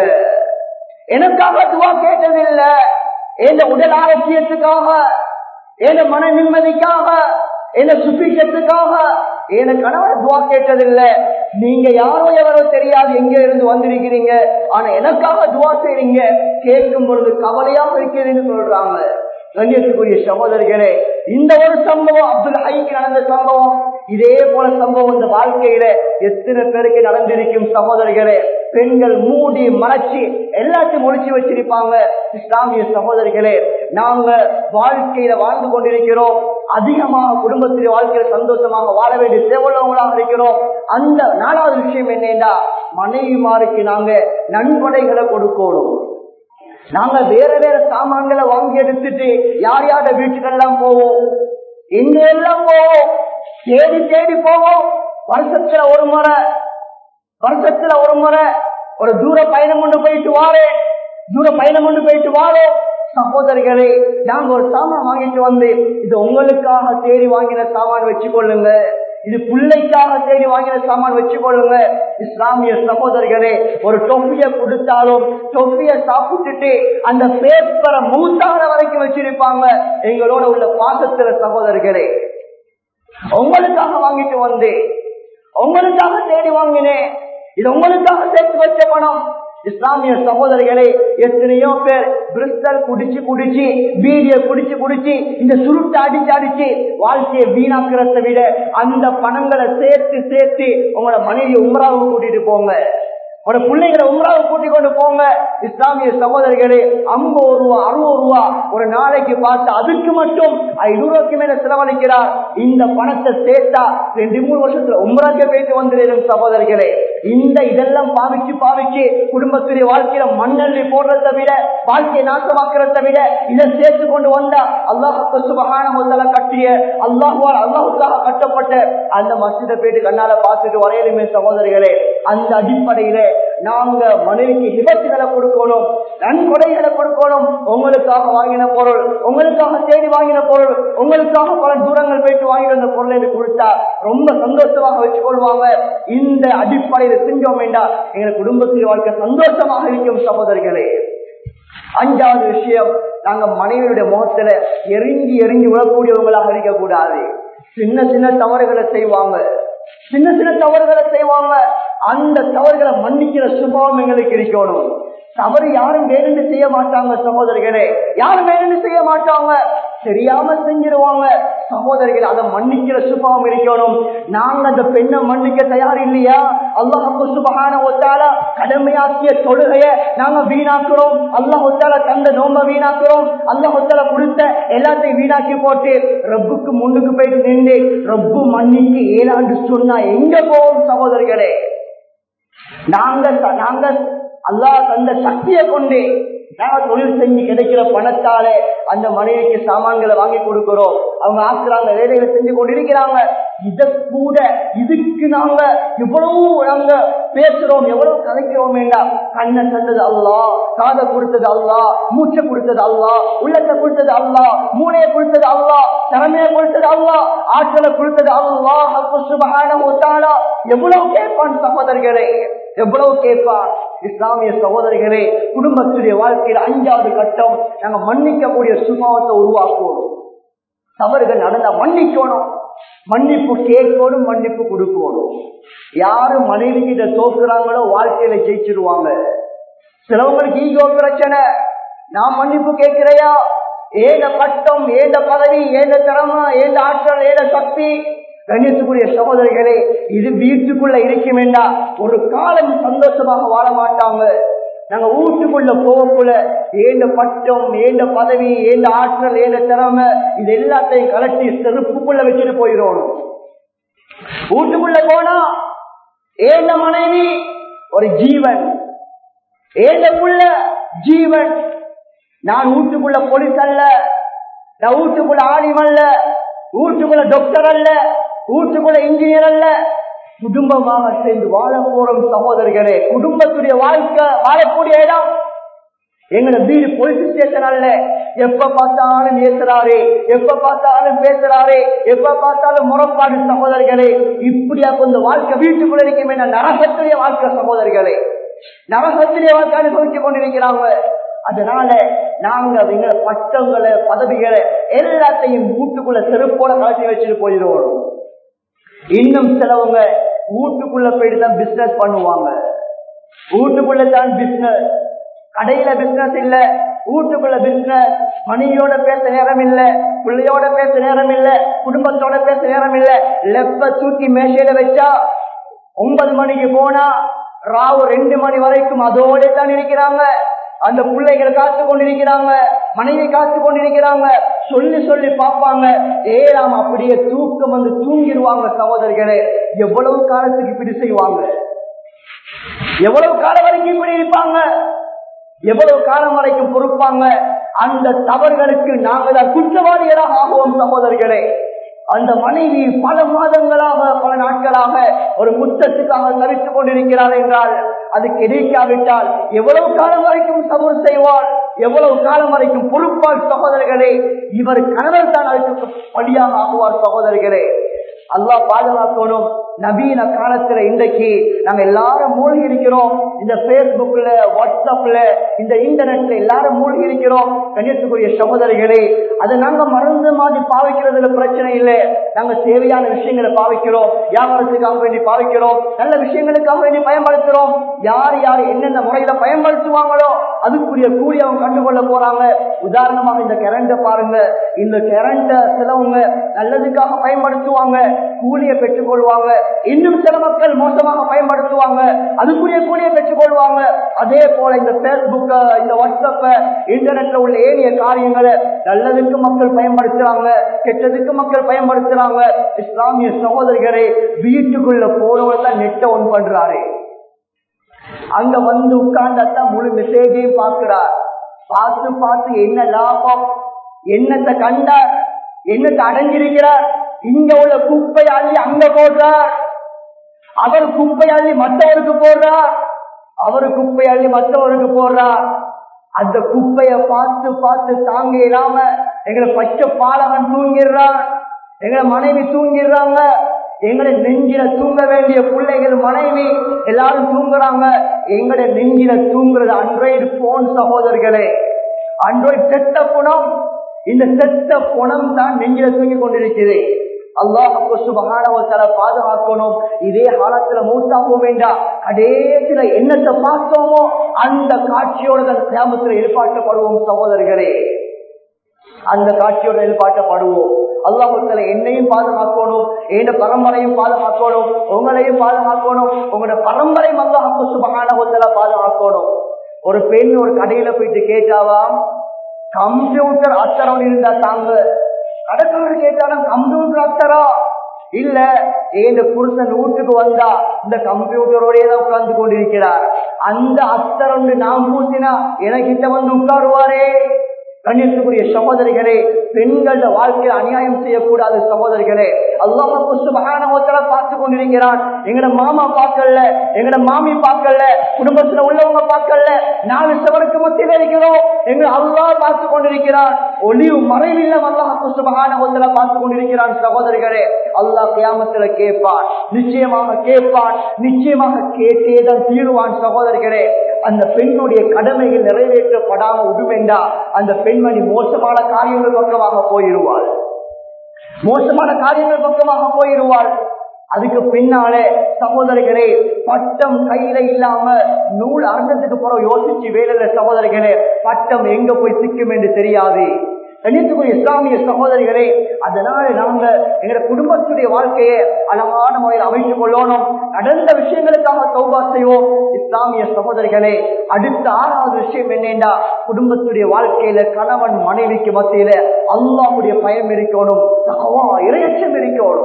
எனக்காக துவா கேட்டதில்ல என் உடல் ஆரோக்கியத்துக்காக என் மன நிம்மதிக்காக என்ன சுபிஷத்துக்காக என கணவர் துவா கேட்டதில்லை நீங்க யாரோ எவரோ தெரியாது எங்க இருந்து வந்திருக்கிறீங்க ஆனா எனக்காக துவா செய்றீங்க கேட்கும் பொழுது கவலையாக இருக்கிறேன்னு சொல்றாங்க கண்ணியத்துக்குரிய சகோதரிகளே இந்த ஒரு சம்பவம் அப்துல் ஹைக்கு நடந்த சம்பவம் இதே போல சம்பவம் இந்த வாழ்க்கையில எத்தனை பேருக்கு நடந்திருக்கும் சகோதரிகளே பெண்கள் மூடி மறைச்சி எல்லாத்தையும் ஒழிச்சு வச்சிருப்பாங்க இஸ்லாமிய சகோதரிகளே நாங்க வாழ்க்கையில வாழ்ந்து கொண்டிருக்கிறோம் அதிகமாக குடும்பத்திலே வாழ்க்கையில சந்தோஷமாக வாழ வேண்டிய தேவையுள்ளவங்களாக இருக்கிறோம் அந்த நாலாவது விஷயம் என்னன்னா மனைவிமாருக்கு நாங்க நன்கொடைகளை கொடுக்கணும் நாங்க வேற வேற சாமான்களை வாங்கி எடுத்துட்டு யார் யார வீட்டுக்கெல்லாம் போவோம் எங்க எல்லாம் போவோம் தேடி தேடி போவோம் வருஷத்துல ஒரு முறை வருஷத்துல ஒரு முறை ஒரு தூர பயணம் கொண்டு போயிட்டு வாரேன் தூர பயணம் கொண்டு போயிட்டு வாரோம் சகோதரிகளே நாங்க ஒரு சாமான் வாங்கிட்டு வந்து இது உங்களுக்காக தேடி வாங்கின சாமான் வச்சுக்கொள்ளுங்க இது பிள்ளைக்காக தேடி வாங்கின சாமான் வச்சு கொள்ளுங்க இஸ்லாமிய சகோதரர்களே ஒரு டொஃபிய கொடுத்தாலும் டொஃபிய சாப்பிட்டுட்டு அந்த பேப்பரை மூத்தான வரைக்கும் வச்சிருப்பாங்க எங்களோட உள்ள பாசத்துல சகோதரர்களே உங்களுக்காக வாங்கிட்டு வந்தேன் உங்களுக்காக தேடி வாங்கினேன் இது உங்களுக்காக சேர்த்து வச்ச பணம் இஸ்லாமிய சகோதரிகளே எத்தனையோ பேர் பிரிஸ்டல் குடிச்சு குடிச்சு பீடிய குடிச்சு குடிச்சு இந்த சுருட்டை அடிச்சு அடிச்சு வாழ்க்கையை வீணாக்கிறத விட அந்த பணங்களை சேர்த்து சேர்த்து உங்களோட மனைவியை உம்ராவுக்கு கூட்டிட்டு போங்க உங்களோட பிள்ளைகளை உம்ராவுக்கு கூட்டிக் கொண்டு போங்க இஸ்லாமிய சகோதரிகளே ஐம்பது ரூபா அறுபது ரூபா ஒரு நாளைக்கு பார்த்து அதுக்கு மட்டும் ஐநூறு ரூபாய்க்கு மேல செலவழிக்கிறார் இந்த பணத்தை சேர்த்தா ரெண்டு மூணு வருஷத்துல உம்ராக்க போயிட்டு வந்துடும் சகோதரிகளே இந்த இதெல்லாம் பாவிச்சு பாவிச்சு குடும்பத்துடைய வாழ்க்கையில மண்ணள்ளி போடுறதை விட வாழ்க்கையை நாசமாக்குறத விட இதை சேர்த்து கொண்டு வந்தா அல்லாஹு சுபகான முதல்ல கட்டிய அல்லாஹுவால் அல்லாஹுக்காக கட்டப்பட்ட அந்த மசித போயிட்டு கண்ணால பார்த்துட்டு வரையிலுமே சகோதரிகளே அந்த அடிப்படையில நாங்க மனைவிக்கு விபத்துகளை கொடுக்கணும் நன்கொடைகளை கொடுக்கணும் உங்களுக்காக வாங்கின பொருள் உங்களுக்காக தேடி வாங்கின பொருள் உங்களுக்காக பல தூரங்கள் போயிட்டு வாங்கின அந்த பொருளை எனக்கு கொடுத்தா ரொம்ப சந்தோஷமாக வச்சுக்கொள்வாங்க இந்த அடிப்படையில செஞ்சோம் வேண்டாம் எங்க குடும்பத்தில் வாழ்க்கை சந்தோஷமாக இருக்கும் சகோதரிகளே அஞ்சாவது விஷயம் நாங்க மனைவியுடைய முகத்துல எரிஞ்சு எரிஞ்சு விழக்கூடியவங்களாக இருக்கக்கூடாது சின்ன சின்ன தவறுகளை செய்வாங்க சின்ன சின்ன தவறுகளை செய்வாங்க அந்த தவறுகளை மன்னிக்கிற சுபாவம் எங்களுக்கு இருக்கணும் தவறு யாரும் வேணும்னு செய்ய மாட்டாங்க சகோதரிகளே யாரும் வேணும்னு செய்ய மாட்டாங்க தெரியாம செஞ்சிருவாங்க சகோதரிகள் அதை மன்னிக்கிற சுபாவம் இருக்கணும் நாங்க அந்த பெண்ணை மன்னிக்க தயார் இல்லையா அல்லாஹு சுபகான ஒத்தால கடமையாக்கிய தொழுகைய நாங்க வீணாக்குறோம் அல்லாஹ் ஒத்தால தந்த நோம்ப வீணாக்குறோம் அல்லாஹ் ஒத்தால கொடுத்த எல்லாத்தையும் வீணாக்கி போட்டு ரப்புக்கு முன்னுக்கு போயிட்டு நின்று ரப்பு மன்னிக்கு ஏழாண்டு சொன்னா எங்க போவோம் சகோதரிகளே நாங்க நாங்க அல்லாஹ் தந்த சக்தியை கொண்டு நாங்க தொழில் செஞ்சு கிடைக்கிற பணத்தால அந்த மனைவிக்கு சாமான்களை வாங்கி கொடுக்கிறோம் அவங்க ஆக்குறாங்க வேலைகளை செஞ்சு கொண்டிருக்கிறாங்க இத கூட இதுக்கு நாங்க எவ்வளவு நாங்க பேசுறோம் எவ்வளவு கலைக்கிறோம் வேண்டாம் கண்ணை தந்தது அல்லா காதை கொடுத்தது அல்லா மூச்சை கொடுத்தது அல்லா உள்ளத்தை கொடுத்தது அல்லா மூளையை கொடுத்தது அல்லா திறமையை கொடுத்தது அல்லா ஆற்றலை கொடுத்தது அல்லா சுபகான ஒத்தாளா எவ்வளவு கேட்பான் சகோதரர்களே எவ்வளவு கேட்பான் இஸ்லாமிய சகோதரிகளே குடும்பத்துடைய வாழ்க்கையில் அஞ்சாவது கட்டம் நாங்க மன்னிக்கக்கூடிய சுபாவத்தை உருவாக்குவோம் தவறுகள் நடந்தா மன்னிக்கணும் மன்னிப்பு கேட்கணும் மன்னிப்பு கொடுக்கணும் யாரு மனைவி கிட்ட தோக்குறாங்களோ வாழ்க்கையில ஜெயிச்சிருவாங்க சிலவங்களுக்கு ஈகோ பிரச்சனை நான் மன்னிப்பு கேட்கிறையா ஏத பட்டம் ஏத பதவி ஏத திறமை ஏத ஆற்றல் ஏத சக்தி கணித்துக்குரிய சகோதரிகளே இது வீட்டுக்குள்ள இருக்கும் வேண்டாம் ஒரு காலம் சந்தோஷமாக வாழ மாட்டாங்க நாங்க வீட்டுக்குள்ள போகக்குள்ள ஏந்த பட்டம் ஏந்த பதவி ஏந்த ஆற்றல் ஏந்த திறமை இது எல்லாத்தையும் கலட்டி செருப்புக்குள்ள வச்சுட்டு போயிடணும் வீட்டுக்குள்ள போனா ஏந்த மனைவி ஒரு ஜீவன் ஏந்த புள்ள ஜீவன் நான் வீட்டுக்குள்ள போலீஸ் அல்ல நான் வீட்டுக்குள்ள ஆலிம் அல்ல வீட்டுக்குள்ள டாக்டர் அல்ல வீட்டுக்குள்ள இன்ஜினியர் அல்ல குடும்பமாக சேர்ந்து வாழ போறோம் சகோதரர்களே குடும்பத்துடைய வாழ்க்கை வாழக்கூடிய இடம் எங்களை வீடு போலீஸ் ஸ்டேஷன் அல்ல எப்ப பார்த்தாலும் பேசுறாரு எப்ப பார்த்தாலும் பேசுறாரு எப்ப பார்த்தாலும் முறப்பாடு சகோதரர்களே இப்படியா கொஞ்சம் வாழ்க்கை வீட்டுக்குள்ள இருக்கும் நரகத்துடைய வாழ்க்கை சகோதரர்களே நரகத்துடைய வாழ்க்கை அனுபவிச்சு கொண்டிருக்கிறாங்க அதனால நாங்க எங்களை பட்டங்களை பதவிகளை எல்லாத்தையும் வீட்டுக்குள்ள செருப்போட கலட்டி வச்சுட்டு போயிடுவோம் இன்னும் சிலவங்க வீட்டுக்குள்ள போயிட்டு தான் பிசினஸ் பண்ணுவாங்க வீட்டுக்குள்ள தான் பிசினஸ் கடையில பிசினஸ் இல்ல வீட்டுக்குள்ள பிசினஸ் மனைவியோட பேச நேரம் இல்ல பிள்ளையோட பேச நேரம் இல்ல குடும்பத்தோட பேச நேரம் இல்ல லெப்ப தூக்கி மேசையில வச்சா ஒன்பது மணிக்கு போனா ராவு ரெண்டு மணி வரைக்கும் அதோட தான் இருக்கிறாங்க அந்த பிள்ளைகள் காத்து கொண்டிருக்கிறாங்க மனைவி காத்து கொண்டிருக்கிறாங்க சொல்லி சொல்லி பார்ப்பாங்க ஏழாம் அப்படியே தூக்கம் வந்து தூங்கிடுவாங்க சகோதரிகளே எவ்வளவு காலத்துக்கு இப்படி செய்வாங்க எவ்வளவு காலம் வரைக்கும் இப்படி இருப்பாங்க எவ்வளவு காலம் வரைக்கும் பொறுப்பாங்க அந்த தவறுகளுக்கு நாங்கள் தான் குற்றவாளிகளாக ஆகுவோம் சகோதரிகளே அந்த மனைவி பல மாதங்களாக பல நாட்களாக ஒரு முத்தத்துக்காக தவித்துக் கொண்டிருக்கிறார் என்றால் அது கிடைக்காவிட்டால் எவ்வளவு காலம் வரைக்கும் சபூர் செய்வார் எவ்வளவு காலம் வரைக்கும் பொறுப்பார் சகோதரர்களே இவர் கணவர் தான் அதுக்கு படியாக ஆகுவார் சகோதரர்களே அல்லா பாதுகாக்கணும் நவீன காலத்துல இன்றைக்கு நாங்க எல்லாரும் மூழ்கி இருக்கிறோம் இந்த பேஸ்புக்ல வாட்ஸ்அப்ல இந்த இன்டர்நெட்ல எல்லாரும் மூழ்கி இருக்கிறோம் கண்ணியத்துக்குரிய சகோதரிகளே அதை நாங்க மருந்து மாதிரி பாவிக்கிறதுல பிரச்சனை இல்லை நாங்க தேவையான விஷயங்களை பாவிக்கிறோம் வியாபாரத்துக்காக வேண்டி பாவிக்கிறோம் நல்ல விஷயங்களுக்காக வேண்டி பயன்படுத்துறோம் யார் யார் என்னென்ன முறையில பயன்படுத்துவாங்களோ அதுக்குரிய கூலி அவங்க கண்டுகொள்ள போறாங்க உதாரணமாக இந்த கரண்ட பாருங்க இந்த கரண்ட சிலவங்க நல்லதுக்காக பயன்படுத்துவாங்க கூலியை பெற்றுக்கொள்வாங்க இன்னும் சில மக்கள் மோசமாக பயன்படுத்துவாங்க அதுக்குரிய கூலியை பெற்றுக்கொள்வாங்க அதே போல இந்த பேஸ்புக்க இந்த வாட்ஸ்அப்ப இன்டர்நெட்ல உள்ள ஏனைய காரியங்களை நல்லதுக்கு மக்கள் பயன்படுத்துறாங்க கெட்டதுக்கு மக்கள் பயன்படுத்துறாங்க இஸ்லாமிய சகோதரிகளே வீட்டுக்குள்ள போறவங்க தான் நெட்டை ஒன் பண்றாரு அங்க வந்து உட்கார்ந்தான் முழு மெசேஜையும் பார்க்கிறார் பார்த்து பார்த்து என்ன லாபம் என்னத்தை கண்டார் என்னத்தை அடைஞ்சிருக்கிறார் இங்க உள்ள குப்பை அள்ளி அங்க போடுறார் அவர் குப்பை அள்ளி மற்றவருக்கு போடுறார் அவரு குப்பை அள்ளி மற்றவருக்கு போடுறார் அந்த குப்பைய பார்த்து பார்த்து தாங்க இல்லாம எங்களை பச்சை பாலகன் தூங்கிடுறான் எங்களை மனைவி தூங்கிடுறாங்க எங்களை நெஞ்சில தூங்க வேண்டிய பிள்ளைகள் மனைவி எல்லாரும் தூங்குறாங்க எங்களை நெஞ்சில தூங்குறது அண்ட்ராய்டு போன் சகோதரர்களே அண்ட்ராய்டு செத்த குணம் இந்த செத்த குணம் தான் நெஞ்சில தூங்கி கொண்டிருக்கிறது அல்லாஹ் சுபகானவத்தல பாதுகாக்கணும் இதே காலத்துல மூத்தாகவும் வேண்டாம் கடைசியில என்னத்தை பார்த்தோமோ அந்த காட்சியோட தான் கிராமத்துல ஏற்பாட்டப்படுவோம் சகோதரர்களே அந்த காட்சியோட எதிர்பார்க்கப்படுவோம் அல்லாஹுல என்னையும் பாதுகாக்கணும் என் பரம்பரையும் பாதுகாக்கணும் உங்களையும் பாதுகாக்கணும் உங்களோட பரம்பரையும் அல்லாஹு சுபகானவத்தல பாதுகாக்கணும் ஒரு பெண் ஒரு கடையில போயிட்டு கேட்டாவா கம்ப்யூட்டர் அத்தரம் இருந்தா தாங்க கடைக்காரர் கேட்டாலும் கம்ப்யூட்டர் அத்தரா இல்ல இந்த புருஷன் வீட்டுக்கு வந்தா இந்த கம்ப்யூட்டரோடய தான் உட்கார்ந்து கொண்டிருக்கிறார் அந்த அத்தரம் நாம் பூசினா எனக்கிட்ட வந்து உட்காருவாரே கண்ணியத்துக்குரிய சகோதரிகளே பெண்கள வாழ்க்கையில் அநியாயம் செய்யக்கூடாது சகோதரிகளே அல்லாஹால பார்த்து கொண்டிருக்கிறான் எங்கட மாமா பார்க்கல எங்கட மாமி பார்க்கல குடும்பத்துல உள்ளவங்க பார்க்கல நாலு சவருக்கு மத்தியில் இருக்கிறோம் எங்க அல்லா பார்த்து கொண்டிருக்கிறான் ஒளிவு மறைவில்லம் அல்லாஹு சுபகான பார்த்து கொண்டிருக்கிறான் சகோதரிகளே அல்லாஹ் கியாமத்துல கேட்பான் நிச்சயமாக கேட்பான் நிச்சயமாக கேட்டேதான் தீருவான் சகோதரிகளே அந்த பெண்ணுடைய கடமைகள் நிறைவேற்றப்படாம விடுமெண்டா அந்த பெண்மணி மோசமான காரியங்கள் பக்கமாக போயிடுவாள் மோசமான காரியங்கள் பக்கமாக போயிடுவாள் அதுக்கு பின்னாலே சகோதரிகளே பட்டம் கையில இல்லாம நூல் அர்த்தத்துக்கு போற யோசிச்சு வேலையில சகோதரிகளே பட்டம் எங்க போய் சிக்கும் என்று தெரியாது கணித்துக்குரிய இஸ்லாமிய சகோதரிகளே அதனால நாங்க எங்க குடும்பத்துடைய வாழ்க்கையை அழகான முறையில் அமைத்துக் கொள்ளணும் நடந்த விஷயங்களுக்காக சௌபா செய்வோம் இஸ்லாமிய சகோதரிகளே அடுத்த ஆறாவது விஷயம் என்னென்றா குடும்பத்துடைய வாழ்க்கையில கணவன் மனைவிக்கு மத்தியில அல்லாவுடைய பயம் இருக்கணும் இறையச்சம் இருக்கணும்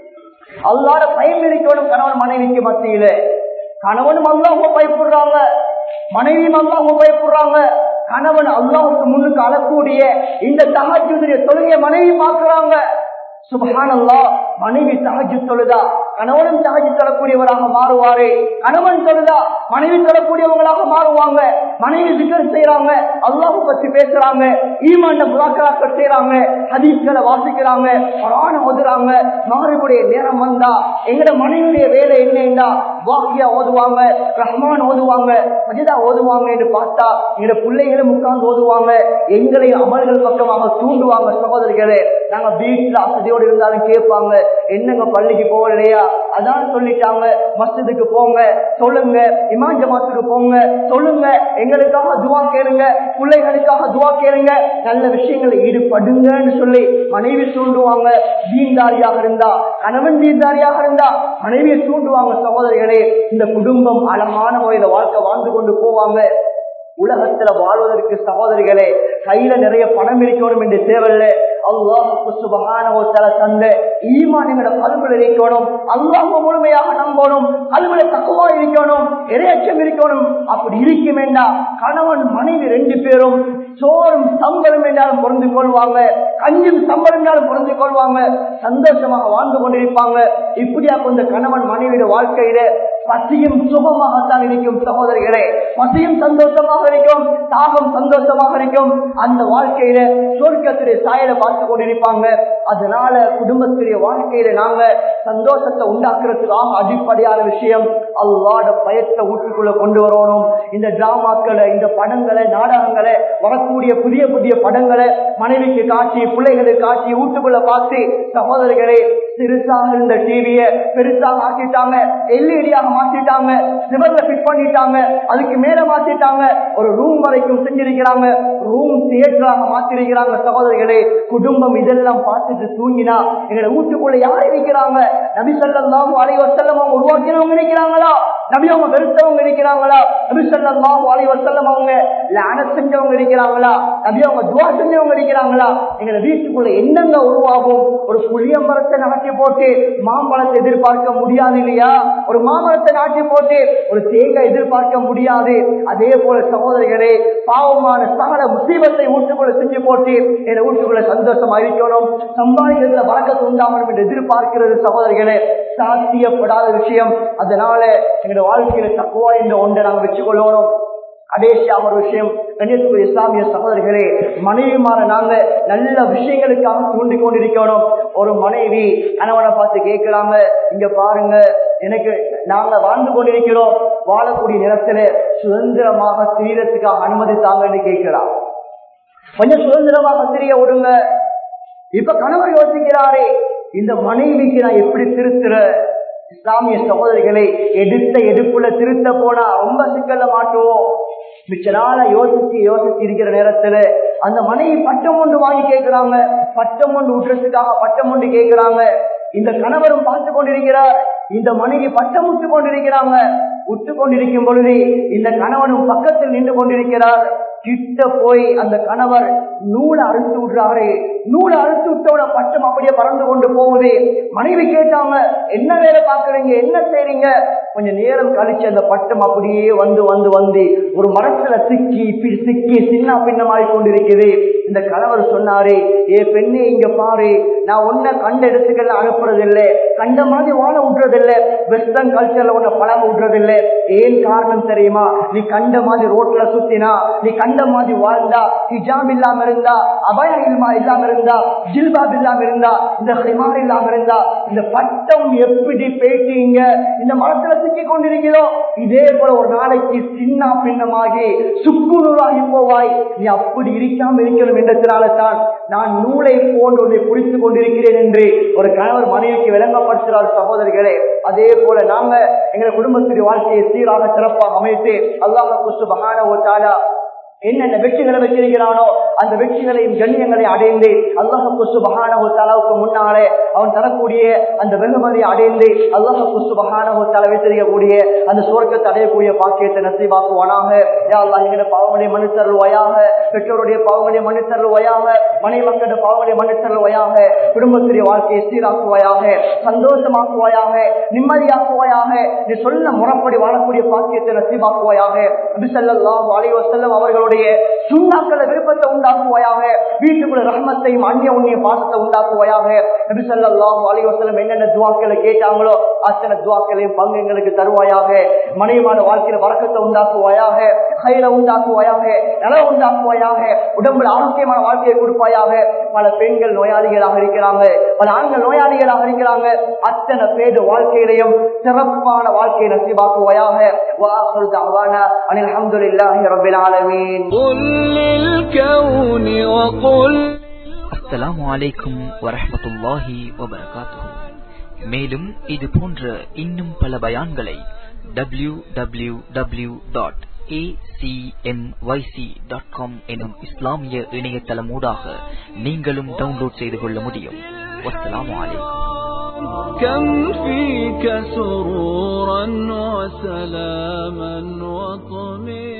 அல்லாட பயம் இருக்கணும் கணவன் மனைவிக்கு மத்தியில கணவனும் அல்லாஹ் பயப்படுறாங்க மனைவியும் அல்லாஹ் பயப்படுறாங்க கணவன் அல்லாவுக்கு முன்னுக்கு அழக்கூடிய இந்த தகஜுடைய தொழுகைய மனைவி பார்க்கிறாங்க சுபஹானல்லா மனைவி தகஜு தொழுதா கணவனும் தகஜு தொழக்கூடியவராக மாறுவாரு கணவன் தொழுதா மனைவி தொழக்கூடியவங்களாக மாறுவாங்க மனைவி சிக்கல் செய்யறாங்க அல்லாஹு பத்தி பேசுறாங்க ஈமாண்ட முதாக்கராக்கள் செய்யறாங்க ஹதீஸ்களை வாசிக்கிறாங்க பரான ஓதுறாங்க மகனுடைய நேரம் வந்தா எங்கட மனைவியுடைய வேலை என்னன்னா வாக்கியா ஓதுவாங்க ரஹ்மான் ஓதுவாங்க மஜிதா ஓதுவாங்க என்று பார்த்தா எங்க பிள்ளைகளும் உட்கார்ந்து ஓதுவாங்க எங்களையும் அமல்கள் பக்கமாக தூண்டுவாங்க சகோதரிகளே நாங்க வீட்டுல அசதியோடு இருந்தாலும் கேட்பாங்க என்னங்க பள்ளிக்கு போகலையா அதான் சொல்லிட்டாங்க மஸ்ஜிதுக்கு போங்க சொல்லுங்க இமான் ஜமாத்துக்கு போங்க சொல்லுங்க எங்களுக்காக துவா கேளுங்க பிள்ளைகளுக்காக துவா கேளுங்க நல்ல விஷயங்களை ஈடுபடுங்கன்னு சொல்லி மனைவி தூண்டுவாங்க தீன்தாரியாக இருந்தா கணவன் தீன்தாரியாக இருந்தா மனைவியை தூண்டுவாங்க சகோதரிகளே இந்த குடும்பம் அழகான முறையில வாழ்க்கை வாழ்ந்து கொண்டு போவாங்க உலகத்துல வாழ்வதற்கு சகோதரிகளே கையில நிறைய பணம் இருக்கணும் என்று தேவையில்ல அல்லாஹுக்கு சுபகான தந்த ஈமான் எங்களோட கல்வில இருக்கணும் அல்லாஹ் முழுமையாக நம்பணும் கல்வில தக்குவா இருக்கணும் இரையச்சம் இருக்கணும் அப்படி இருக்க வேண்டாம் கணவன் மனைவி ரெண்டு பேரும் சோறும் சம்பளம் என்றாலும் பொருந்து கொள்வாங்க கஞ்சும் சம்பளம் என்றாலும் பொருந்து கொள்வாங்க சந்தோஷமாக வாழ்ந்து கொண்டிருப்பாங்க இப்படியா கொஞ்சம் கணவன் மனைவியோட வாழ்க்கையில பசியும் சுகமாகத்தான் இருக்கும் சகோதரிகளே பசியும் சந்தோஷமாக இருக்கும் தாகம் சந்தோஷமாக இருக்கும் அந்த வாழ்க்கையில சொர்க்கத்துடைய சாயலை பார்த்து கொண்டிருப்பாங்க அதனால குடும்பத்துடைய வாழ்க்கையில நாங்க சந்தோஷத்தை உண்டாக்குறதுக்காக அடிப்படையான விஷயம் அல்லாட பயத்தை ஊட்டுக்குள்ள கொண்டு வரணும் இந்த டிராமாக்களை இந்த படங்களை நாடகங்களை வரக்கூடிய புதிய புதிய படங்களை மனைவிக்கு காட்சி பிள்ளைகளுக்கு காட்சி வீட்டுக்குள்ள பார்த்து சகோதரிகளே சிறுசாக இருந்த டிவிய பெருசாக ஆக்கிட்டாங்க எல்இடியாக மாத்திட்டாங்க சிவர்ல ஃபிட் பண்ணிட்டாங்க அதுக்கு மேல மாத்திட்டாங்க ஒரு ரூம் வரைக்கும் செஞ்சிருக்கிறாங்க ரூம் தியேட்டராக மாத்திருக்கிறாங்க சகோதரிகளே குடும்பம் இதெல்லாம் பார்த்துட்டு தூங்கினா எங்களை வீட்டுக்குள்ள யார் இருக்கிறாங்க நபி சொல்லலாம் அலைவசல்லம் அவங்க உருவாக்கினவங்க இருக்கிறாங்களா நபி அவங்க வெறுத்தவங்க இருக்கிறாங்களா நபி சொல்லலாம் அலைவசல்லம் அவங்க லான செஞ்சவங்க இருக்கிறாங்களா நபி அவங்க துவா செஞ்சவங்க இருக்கிறாங்களா எங்களை வீட்டுக்குள்ள என்னங்க உருவாகும் ஒரு புளிய மரத்தை நாட்டி போட்டு மாம்பழத்தை எதிர்பார்க்க முடியாது இல்லையா ஒரு மாமரத்தை நாட்டி போட்டு ஒரு தேங்காய் எதிர்பார்க்க முடியாது அதே போல சகோதரிகளே பாவமான சகல முசீபத்தை வீட்டுக்குள்ள செஞ்சு போட்டு என் வீட்டுக்குள்ள சந்தோஷமா இருக்கணும் சம்பாதிக்கிறதுல வழக்கத்து உண்டாகணும் என்று எதிர்பார்க்கிறது சகோதரிகளே சாத்தியப்படாத விஷயம் அதனால எங்களுடைய வாழ்க்கையில தக்குவா என்ற ஒன்றை நாங்கள் வச்சுக்கொள்ளணும் கடைசியாக ஒரு விஷயம் கன்னியாகுமரி இஸ்லாமிய சகோதரிகளே மனைவிமார நாங்க நல்ல விஷயங்களுக்காக தூண்டி கொண்டிருக்கணும் ஒரு மனைவி கணவனை பார்த்து கேட்கிறாங்க இங்க பாருங்க எனக்கு நாங்க வாழ்ந்து கொண்டிருக்கிறோம் வாழக்கூடிய நேரத்துல சுதந்திரமாக திரியறதுக்காக அனுமதி தாங்கன்னு கேட்கிறான் கொஞ்சம் சுதந்திரமாக திரிய விடுங்க இப்ப கணவர் யோசிக்கிறாரே இந்த மனைவிக்கு நான் எப்படி திருத்துற இஸ்லாமிய சகோதரிகளை எடுத்த எடுப்புல திருத்த போனா ரொம்ப சிக்கல்ல மாட்டுவோம் மிச்ச நாள யோசிச்சு யோசிச்சு இருக்கிற நேரத்துல அந்த மனைவி பட்டம் ஒன்று வாங்கி கேட்கிறாங்க பட்டம் ஒன்று விட்டுறதுக்காக பட்டம் ஒன்று கேட்கிறாங்க இந்த கணவரும் பார்த்து கொண்டிருக்கிறார் இந்த மனைவி பட்டம் விட்டு கொண்டிருக்கிறாங்க விட்டு கொண்டிருக்கும் பொழுது இந்த கணவனும் பக்கத்தில் நின்று கொண்டிருக்கிறார் கிட்ட போய் அந்த கணவர் நூலை அறுத்து விடுறாரு நூலை அறுத்து விட்டோட பட்டம் அப்படியே பறந்து கொண்டு போகுது மனைவி கேட்டாங்க என்ன வேலை பாக்குறீங்க என்ன செய்றீங்க கொஞ்ச நேரம் கழிச்சு அந்த பட்டம் அப்படியே வந்து வந்து வந்து ஒரு மரத்துல சிக்கி பி- சிக்கி சின்ன பின்னமாய் கொண்டிருக்குது இந்த கணவர் சொன்னாரு ஏ பெண்ணே இங்க பாரு நான் உன்னை கண்ட இடத்துக்கெல்லாம் அனுப்புறது இல்லை கண்ட மாதிரி வாழ விடுறது இல்லை வெஸ்டர்ன் கல்ச்சர்ல உன்னை பழக விடுறது இல்லை ஏன் காரணம் தெரியுமா நீ கண்ட மாதிரி ரோட்ல சுத்தினா நீ கண்ட மாதிரி வாழ்ந்தா ஹிஜாப் இல்லாம இருந்தா அபயம் இல்லாம இல்லாம இருந்தா ஜில்பாப் இல்லாம இருந்தா இந்த ஹிமார் இல்லாம இருந்தா இந்த பட்டம் எப்படி பேட்டீங்க இந்த மரத்துல சிக்கி கொண்டிருக்கிறோம் இதே போல ஒரு நாளைக்கு சின்ன பின்னமாகி சுக்குநூறாகி போவாய் நீ அப்படி இருக்காம இருக்கணும் என்றதுனால தான் நான் நூலை போன்று ஒன்றை புடித்து கொண்டிருக்கிறேன் என்று ஒரு கணவர் மனைவிக்கு விளங்கப்படுத்துகிறார் சகோதரிகளே அதே போல நாங்க எங்க குடும்பத்துடைய வாழ்க்கையை சீராக சிறப்பாக அமைத்து அல்லாஹ் குசு பகான ஓட்டாலா என்னென்ன வெற்றிகளை வச்சிருக்கிறானோ அந்த வெற்றிகளையும் கண்ணியங்களை அடைந்து அல்லாஹ் குசுபகான தலாவுக்கு முன்னாலே அவன் தரக்கூடிய அந்த வெகுமதியை அடைந்து அல்லாஹ் குசுபகான தலை வைத்திருக்கக்கூடிய அந்த சுவர்க்கத்தை அடையக்கூடிய பாக்கியத்தை நசீவாக்குவானாக யா அல்லாஹ் எங்களுடைய பாவங்களை மன்னித்தருள்வாயாக பெற்றோருடைய பாவங்களை மன்னித்தருள்வாயாக மனை மக்களுடைய பாவங்களை மன்னித்தருள்வாயாக குடும்பத்துடைய வாழ்க்கையை சீராக்குவாயாக சந்தோஷமாக்குவாயாக நிம்மதியாக்குவாயாக நீ சொன்ன முறைப்படி வாழக்கூடிய பாக்கியத்தை நசீவாக்குவாயாக நபிசல்லாஹு அலைஹி வஸல்லம் அவர்களுடைய சுண்ணாக்களை விருப்பத்தை உண்டாக்குவாயாக வீட்டுக்குள்ள ரஹ்மத்தையும் அந்நிய உண்ணிய பாசத்தை உண்டாக்குவாயாக நபிசல்லாஹு அலைஹி வஸல்லம் என்னென்ன துவாக்களை கேட்டாங்களோ அத்தனை துவாக்களையும் பங்கு எங்களுக்கு தருவாயாக மனைவிமான வாழ்க்கையில வரக்கத்தை உண்டாக்குவாயாக கையில உண்டாக்குவாயாக நல உண்டாக்குவாயாக உடம்புல ஆரோக்கியமான வாழ்க்கையை கொடுப்பாயாக பல பெண்கள் நோயாளிகளாக இருக்கிறாங்க பல ஆண்கள் நோயாளிகளாக இருக்கிறாங்க அத்தனை பேர் வாழ்க்கையிலையும் சிறப்பான வாழ்க்கையை நசிவாக்குவாயாக وآخر دعوانا أن الحمد لله رب العالمين قل للكون وقل அஸ்ஸலாமு அலைக்கும் வரஹ்மத்துல்லாஹி வபரகாத்துஹு மேலும் இது போன்ற இன்னும் பல பயான்களை W W W dot dot com எனும் இஸ்லாமிய இணையதளம் ஊடாக நீங்களும் டவுன்லோட் செய்து கொள்ள முடியும் வஸ்ஸலாமு அலைக்கும் كم فيك سرورا وسلاما وطمئنا